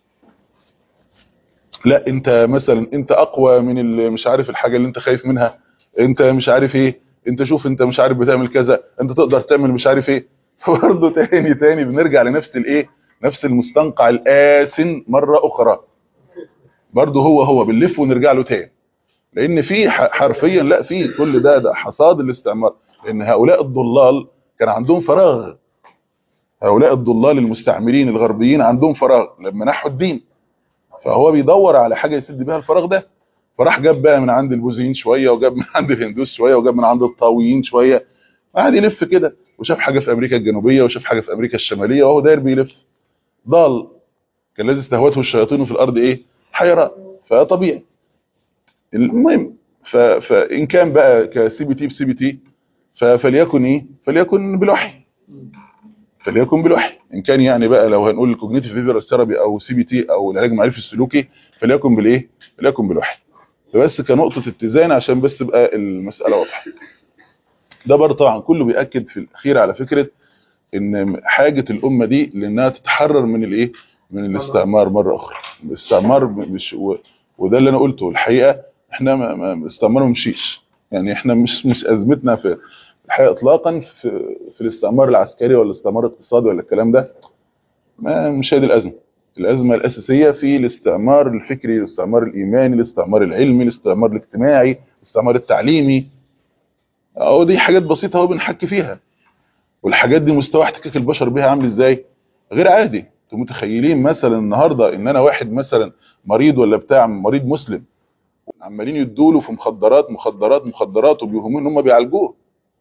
لا انت مثلا انت اقوى من ال- مش عارف الحاجه اللي انت خايف منها انت مش عارف ايه انت شوف انت مش عارف بتعمل كذا انت تقدر تعمل مش عارف ايه فبرضه تاني تاني بنرجع لنفس الايه نفس المستنقع الآسن مرة أخرى برضه هو هو بنلف ونرجع له تاني لأن في ح- حرفيا لا في كل ده ده حصاد الاستعمار لأن هؤلاء الضلال كان عندهم فراغ هؤلاء الضلال المستعمرين الغربيين عندهم فراغ لما نحوا الدين فهو بيدور على حاجة يسد بيها الفراغ ده فراح جاب بقى من عند البوذيين شوية وجاب من عند الهندوس شوية وجاب من عند الطاويين شوية قعد يلف كده وشاف حاجة في أمريكا الجنوبية وشاف حاجة في أمريكا الشمالية وهو داير بيلف ضال كان الذي استهوته الشياطين في الأرض إيه حيران فطبيعي المهم ف... فإن كان بقى كسي بي تي بسي بي تي ف... فليكن إيه فليكن بالوحي فليكن بالوحي ان كان يعني بقى لو هنقول الكوجنيتيف بيهيفيرال ثيرابي او سي بي تي او العلاج المعرفي السلوكي فليكن بالايه فليكن بالوحي بس كنقطه اتزان عشان بس تبقى المساله واضحه ده برضه طبعا كله بياكد في الاخير على فكره ان حاجه الامه دي لانها تتحرر من الايه من الاستعمار مره اخرى الاستعمار مش و... وده اللي انا قلته الحقيقه احنا ما... ما... الاستعمار ما مشيش يعني احنا مش مش ازمتنا في الحقيقه اطلاقا في في الاستعمار العسكري ولا الاستعمار الاقتصادي ولا الكلام ده ما مش هي دي الازمه الازمه الاساسيه في الاستعمار الفكري الاستعمار الايماني الاستعمار العلمي الاستعمار الاجتماعي الاستعمار التعليمي اهو دي حاجات بسيطه اهو بنحكي فيها والحاجات دي مستوى احتكاك البشر بيها عامل ازاي غير عادي انتوا متخيلين مثلا النهارده ان انا واحد مثلا مريض ولا بتاع مريض مسلم عمالين يدوله في مخدرات مخدرات مخدرات وبيهمون ان هم بيعالجوه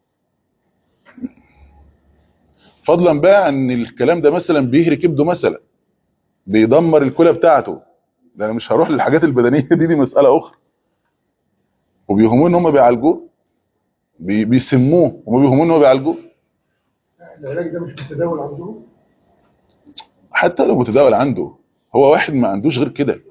فضلا بقى عن الكلام ده مثلا بيهري كبده مثلا بيدمر الكلى بتاعته ده انا مش هروح للحاجات البدنيه دي دي مساله اخرى وبيهمون ان هم بيعالجوه بي بيسموه هم بيهمون ان هم بيعالجوه العلاج ده مش متداول عندهم حتى لو متداول عنده هو واحد ما عندوش غير كده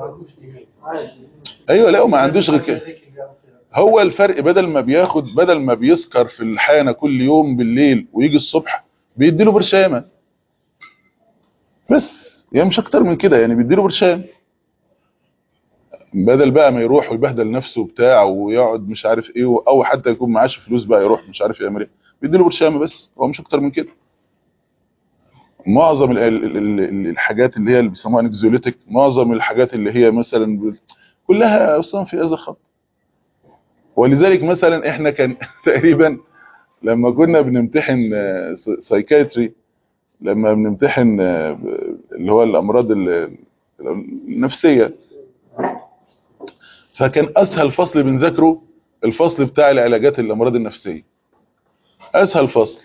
ايوه لا هو ما عندوش غير كده هو الفرق بدل ما بياخد بدل ما بيسكر في الحانه كل يوم بالليل ويجي الصبح بيديله برشامه بس يعني مش اكتر من كده يعني بيديله برشام بدل بقى ما يروح ويبهدل نفسه بتاع ويقعد مش عارف ايه او حتى يكون معاش فلوس بقى يروح مش عارف يعمل ايه بيديله برشامه بس هو مش اكتر من كده معظم ال- ال- ال- ال- الحاجات اللي هي اللي بيسموها انكزيوليتيك معظم الحاجات اللي هي مثلا ب- كلها اصلا في هذا الخط ولذلك مثلا احنا كان تقريبا لما كنا بنمتحن سايكايتري لما بنمتحن آه، ب- اللي هو الامراض ال- النفسيه فكان اسهل فصل بنذاكره الفصل بتاع العلاجات الامراض النفسيه اسهل فصل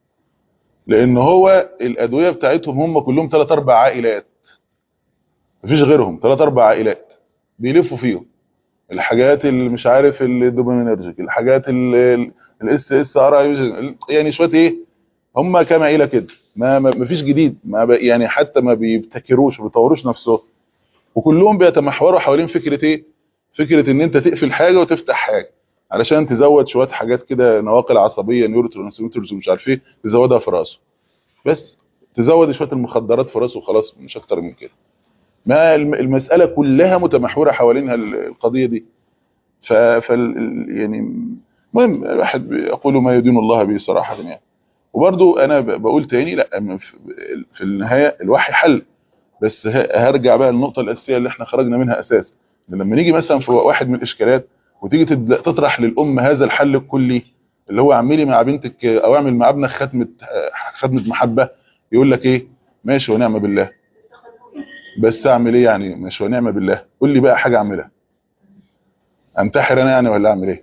لان هو الادويه بتاعتهم هم كلهم ثلاث اربع عائلات مفيش غيرهم ثلاث اربع عائلات بيلفوا فيهم الحاجات اللي مش عارف الدوبامينرجيك الحاجات الاس اس ار يعني شويه ايه هم كام عيله كده ما ما- مفيش جديد ما ب- يعني حتى ما بيبتكروش ما بيطوروش نفسهم وكلهم بيتمحوروا حوالين فكره ايه فكره ان انت تقفل حاجه وتفتح حاجه علشان تزود شويه حاجات كده نواقل عصبيه نيورو ترانسميترز ومش عارف ايه تزودها في راسه بس تزود شويه المخدرات في راسه وخلاص مش اكتر من كده ما الم- المساله كلها متمحوره حوالينها ال- القضيه دي ف فال يعني المهم الواحد يقول ما يدين الله به صراحه يعني وبرضو انا ب- بقول تاني لا أما في في النهايه الوحي حل بس ه- هرجع بقى للنقطه الاساسيه اللي احنا خرجنا منها اساسا إن لما نيجي مثلا في واحد من الاشكالات وتيجي تد- تطرح للام هذا الحل الكلي اللي هو اعملي مع بنتك او اعمل مع ابنك ختمه ختمه محبه يقول لك ايه ماشي ونعم بالله بس اعمل ايه يعني ماشي ونعم بالله قول لي بقى حاجه اعملها انتحر انا يعني ولا اعمل ايه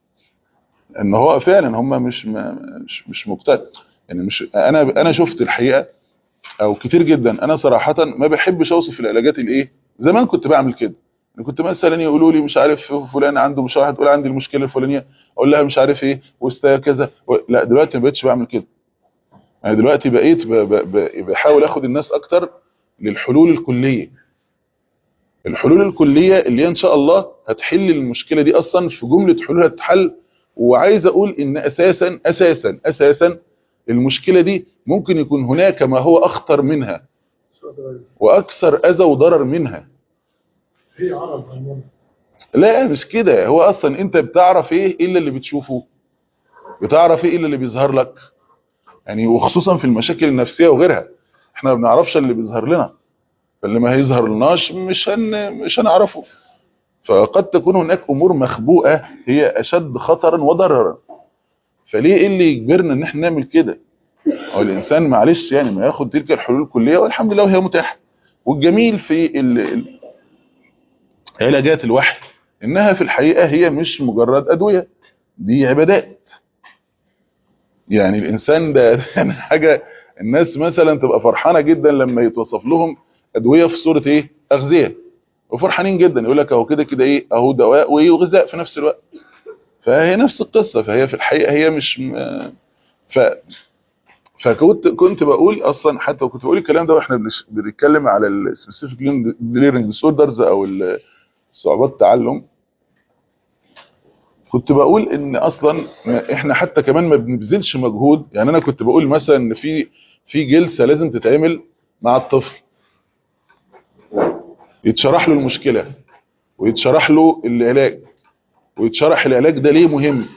ان هو فعلا هم مش ما- مش مش مقتنع يعني مش انا انا شفت الحقيقه او كتير جدا انا صراحه ما بحبش اوصف العلاجات الايه زمان كنت بعمل كده أنا كنت مثلا يقولوا لي مش عارف فلان عنده مش واحد تقول عندي المشكله الفلانيه اقول لها مش عارف ايه وستا كذا و... لا دلوقتي ما بقتش بعمل كده انا دلوقتي بقيت ب... ب... ب... بحاول اخد الناس اكتر للحلول الكليه الحلول الكليه اللي هي ان شاء الله هتحل المشكله دي اصلا في جمله حلول هتتحل وعايز اقول ان اساسا اساسا اساسا المشكله دي ممكن يكون هناك ما هو اخطر منها واكثر اذى وضرر منها هي عرض عنوان لا مش كده هو اصلا انت بتعرف ايه الا اللي بتشوفه بتعرف ايه الا اللي بيظهر لك يعني وخصوصا في المشاكل النفسيه وغيرها احنا ما بنعرفش اللي بيظهر لنا فاللي ما هيظهر لناش مش هن مش هنعرفه فقد تكون هناك امور مخبوءه هي اشد خطرا وضررا فليه ايه اللي يجبرنا ان احنا نعمل كده هو الانسان معلش يعني ما ياخد تلك الحلول الكليه والحمد لله وهي متاحه والجميل في ال- ال- علاجات الوحي انها في الحقيقه هي مش مجرد ادويه دي عبادات يعني الانسان ده يعني حاجه الناس مثلا تبقى فرحانه جدا لما يتوصف لهم ادويه في صوره ايه اغذيه وفرحانين جدا يقول لك اهو كده كده ايه اهو دواء وايه وغذاء في نفس الوقت فهي نفس القصه فهي في الحقيقه هي مش م... ف فكنت كنت بقول اصلا حتى كنت بقول الكلام ده واحنا بنش- بنتكلم على السبيسيفيك ليرنينج ديسوردرز او ال- صعوبات التعلم كنت بقول ان اصلا ما- احنا حتى كمان ما بنبذلش مجهود يعني انا كنت بقول مثلا ان في في جلسه لازم تتعمل مع الطفل يتشرح له المشكله ويتشرح له العلاج ويتشرح العلاج ده ليه مهم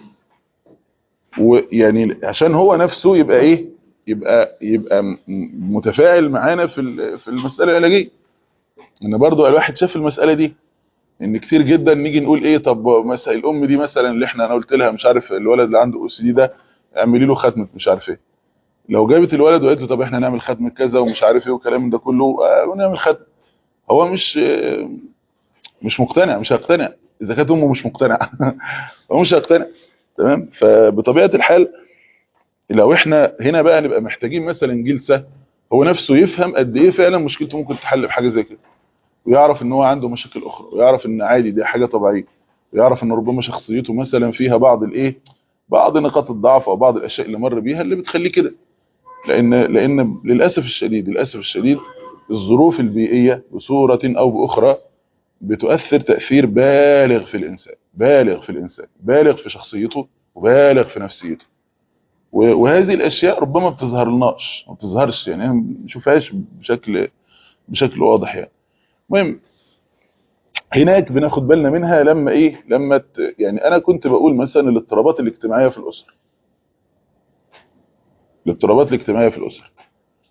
ويعني عشان هو نفسه يبقى ايه يبقى يبقى م- متفاعل معانا في ال- في المساله العلاجيه ان برضو الواحد شاف المساله دي ان كتير جدا نيجي نقول ايه طب مثلا الام دي مثلا اللي احنا انا قلت لها مش عارف الولد اللي عنده او سي دي ده اعملي له ختمه مش عارف ايه لو جابت الولد وقالت له طب احنا نعمل ختمه كذا ومش عارف ايه والكلام من ده كله آه ونعمل ختم هو مش آه مش مقتنع مش هيقتنع اذا كانت امه مش مقتنعه هو مش هيقتنع تمام فبطبيعه الحال لو احنا هنا بقى نبقى محتاجين مثلا جلسه هو نفسه يفهم قد ايه فعلا مشكلته ممكن تحل بحاجه زي كده ويعرف ان هو عنده مشاكل اخرى ويعرف ان عادي دي حاجه طبيعيه ويعرف ان ربما شخصيته مثلا فيها بعض الايه بعض نقاط الضعف او بعض الاشياء اللي مر بيها اللي بتخليه كده لان لان للاسف الشديد للاسف الشديد الظروف البيئيه بصوره او باخرى بتؤثر تاثير بالغ في الانسان بالغ في الانسان بالغ في شخصيته وبالغ في نفسيته و- وهذه الاشياء ربما ما بتظهرلناش ما بتظهرش يعني ما بنشوفهاش بشكل بشكل واضح يعني المهم هناك بناخد بالنا منها لما ايه لما ت... يعني انا كنت بقول مثلا الاضطرابات الاجتماعيه في الاسره الاضطرابات الاجتماعيه في الاسره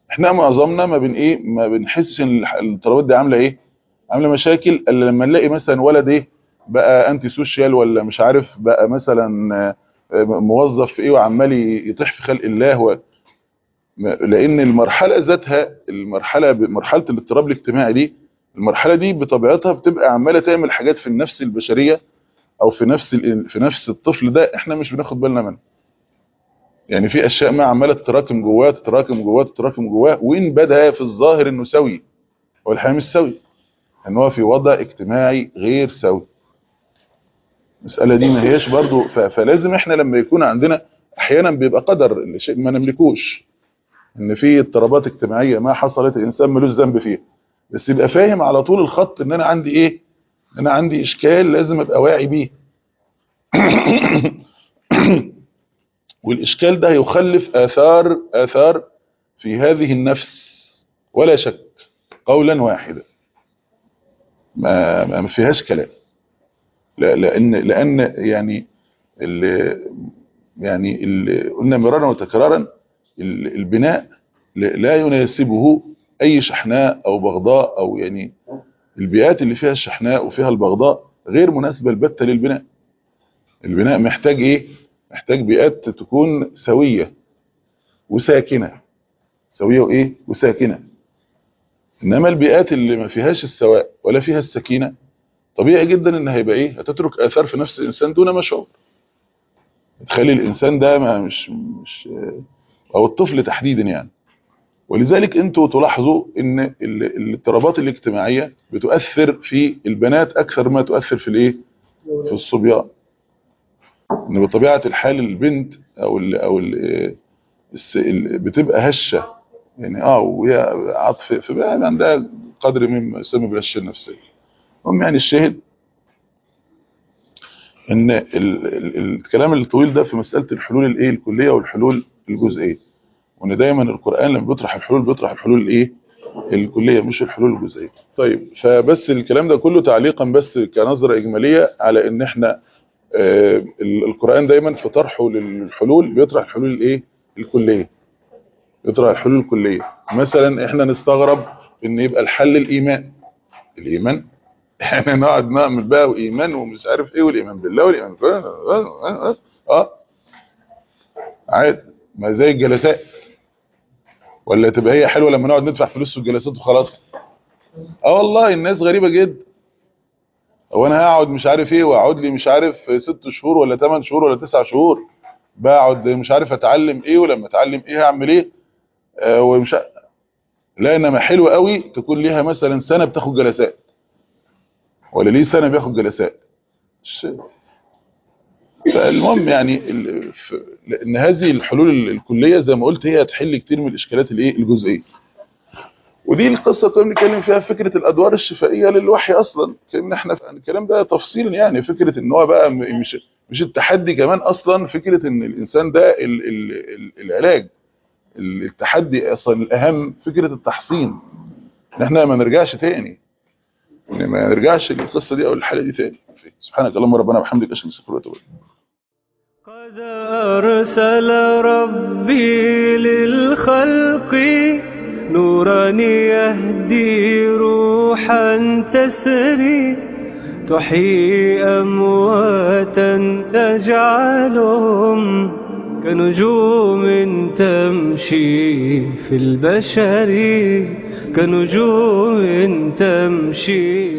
احنا معظمنا ما بن ايه ما بنحسش ان الح- الاضطرابات دي عامله ايه عامله مشاكل الا لما نلاقي مثلا ولد ايه بقى انتي سوشيال ولا مش عارف بقى مثلا آه، موظف في ايه وعمال يطيح في خلق الله و... ما- لان المرحله ذاتها المرحله ب- مرحله الاضطراب الاجتماعي دي المرحله دي بطبيعتها بتبقى عماله تعمل حاجات في النفس البشريه او في نفس ال- في نفس الطفل ده احنا مش بناخد بالنا منها يعني في اشياء ما عماله تتراكم جواه تتراكم جواه تتراكم جواه وان بدا في الظاهر انه سوي هو الحقيقه مش سوي ان هو في وضع اجتماعي غير سوي المساله دي ما هياش برضو ف- فلازم احنا لما يكون عندنا احيانا بيبقى قدر شيء ما نملكوش ان في اضطرابات اجتماعيه ما حصلت الانسان ملوش ذنب فيها بس يبقى فاهم على طول الخط ان انا عندي ايه ان انا عندي اشكال لازم ابقى واعي بيه والإشكال ده يخلف آثار آثار في هذه النفس ولا شك قولا واحدا ما ما فيهاش كلام لا لأن لأن يعني اللي يعني اللي قلنا مرارا وتكرارا ال- البناء ل- لا يناسبه أي شحناء أو بغضاء أو يعني البيئات اللي فيها الشحناء وفيها البغضاء غير مناسبة البتة للبناء البناء محتاج ايه محتاج بيئات تكون سوية وساكنة سوية وايه وساكنة انما البيئات اللي ما فيهاش السواء ولا فيها السكينة طبيعي جدا ان هيبقى ايه هتترك اثار في نفس الانسان دون ما شعور تخلي الانسان ده ما مش مش او الطفل تحديدا يعني ولذلك انتوا تلاحظوا ان ال- الاضطرابات الاجتماعية بتؤثر في البنات اكثر ما تؤثر في الايه في الصبيان ان بطبيعه الحال البنت او ال او ال الس- ال- بتبقى هشه يعني اه وهي عطف فبقى عندها قدر مما يسمى بالهشه النفسيه المهم يعني الشاهد ان ال ال الكلام الطويل ده في مساله الحلول الايه الكليه والحلول الجزئيه وان دايما القران لما بيطرح الحلول بيطرح الحلول الايه الكليه مش الحلول الجزئيه طيب فبس الكلام ده كله تعليقا بس كنظره اجماليه على ان احنا آه، ال- القرآن دايما في طرحه للحلول بيطرح الحلول الايه الكلية بيطرح الحلول الكلية مثلا احنا نستغرب ان يبقى الحل الايمان الايمان احنا نقعد نعمل بقى وايمان ومش عارف ايه والايمان بالله والايمان اه اه عادي ما زي الجلسات ولا تبقى هي حلوه لما نقعد ندفع فلوس في الجلسات وخلاص اه والله الناس غريبه جدا هو انا هقعد مش عارف ايه واقعد لي مش عارف ست شهور ولا ثمان شهور ولا تسع شهور بقعد مش عارف اتعلم ايه ولما اتعلم ايه هعمل ايه آه ومش ع- لا انما حلو قوي تكون ليها مثلا سنه بتاخد جلسات ولا ليه سنه بياخد جلسات ش- فالمهم يعني ال- ف- لان هذه الحلول ال- الكليه زي ما قلت هي هتحل كتير من الاشكالات الايه الجزئيه ودي القصه كنا بنتكلم فيها في فكره الادوار الشفائيه للوحي اصلا كان احنا في الكلام ده تفصيلا يعني فكره ان هو بقى م- مش مش التحدي كمان اصلا فكره ان الانسان ده ال ال ال العلاج التحدي اصلا الاهم فكره التحصين ان احنا ما نرجعش تاني ان ما نرجعش للقصه دي او الحاله دي تاني سبحانك اللهم ربنا وبحمدك اشهد ان لا اله الا انت استغفرك واتوب إليك. قد أرسل ربي للخلق نورا يهدي روحا تسري تحيي أمواتا تجعلهم كنجوم تمشي في البشر كنجوم تمشي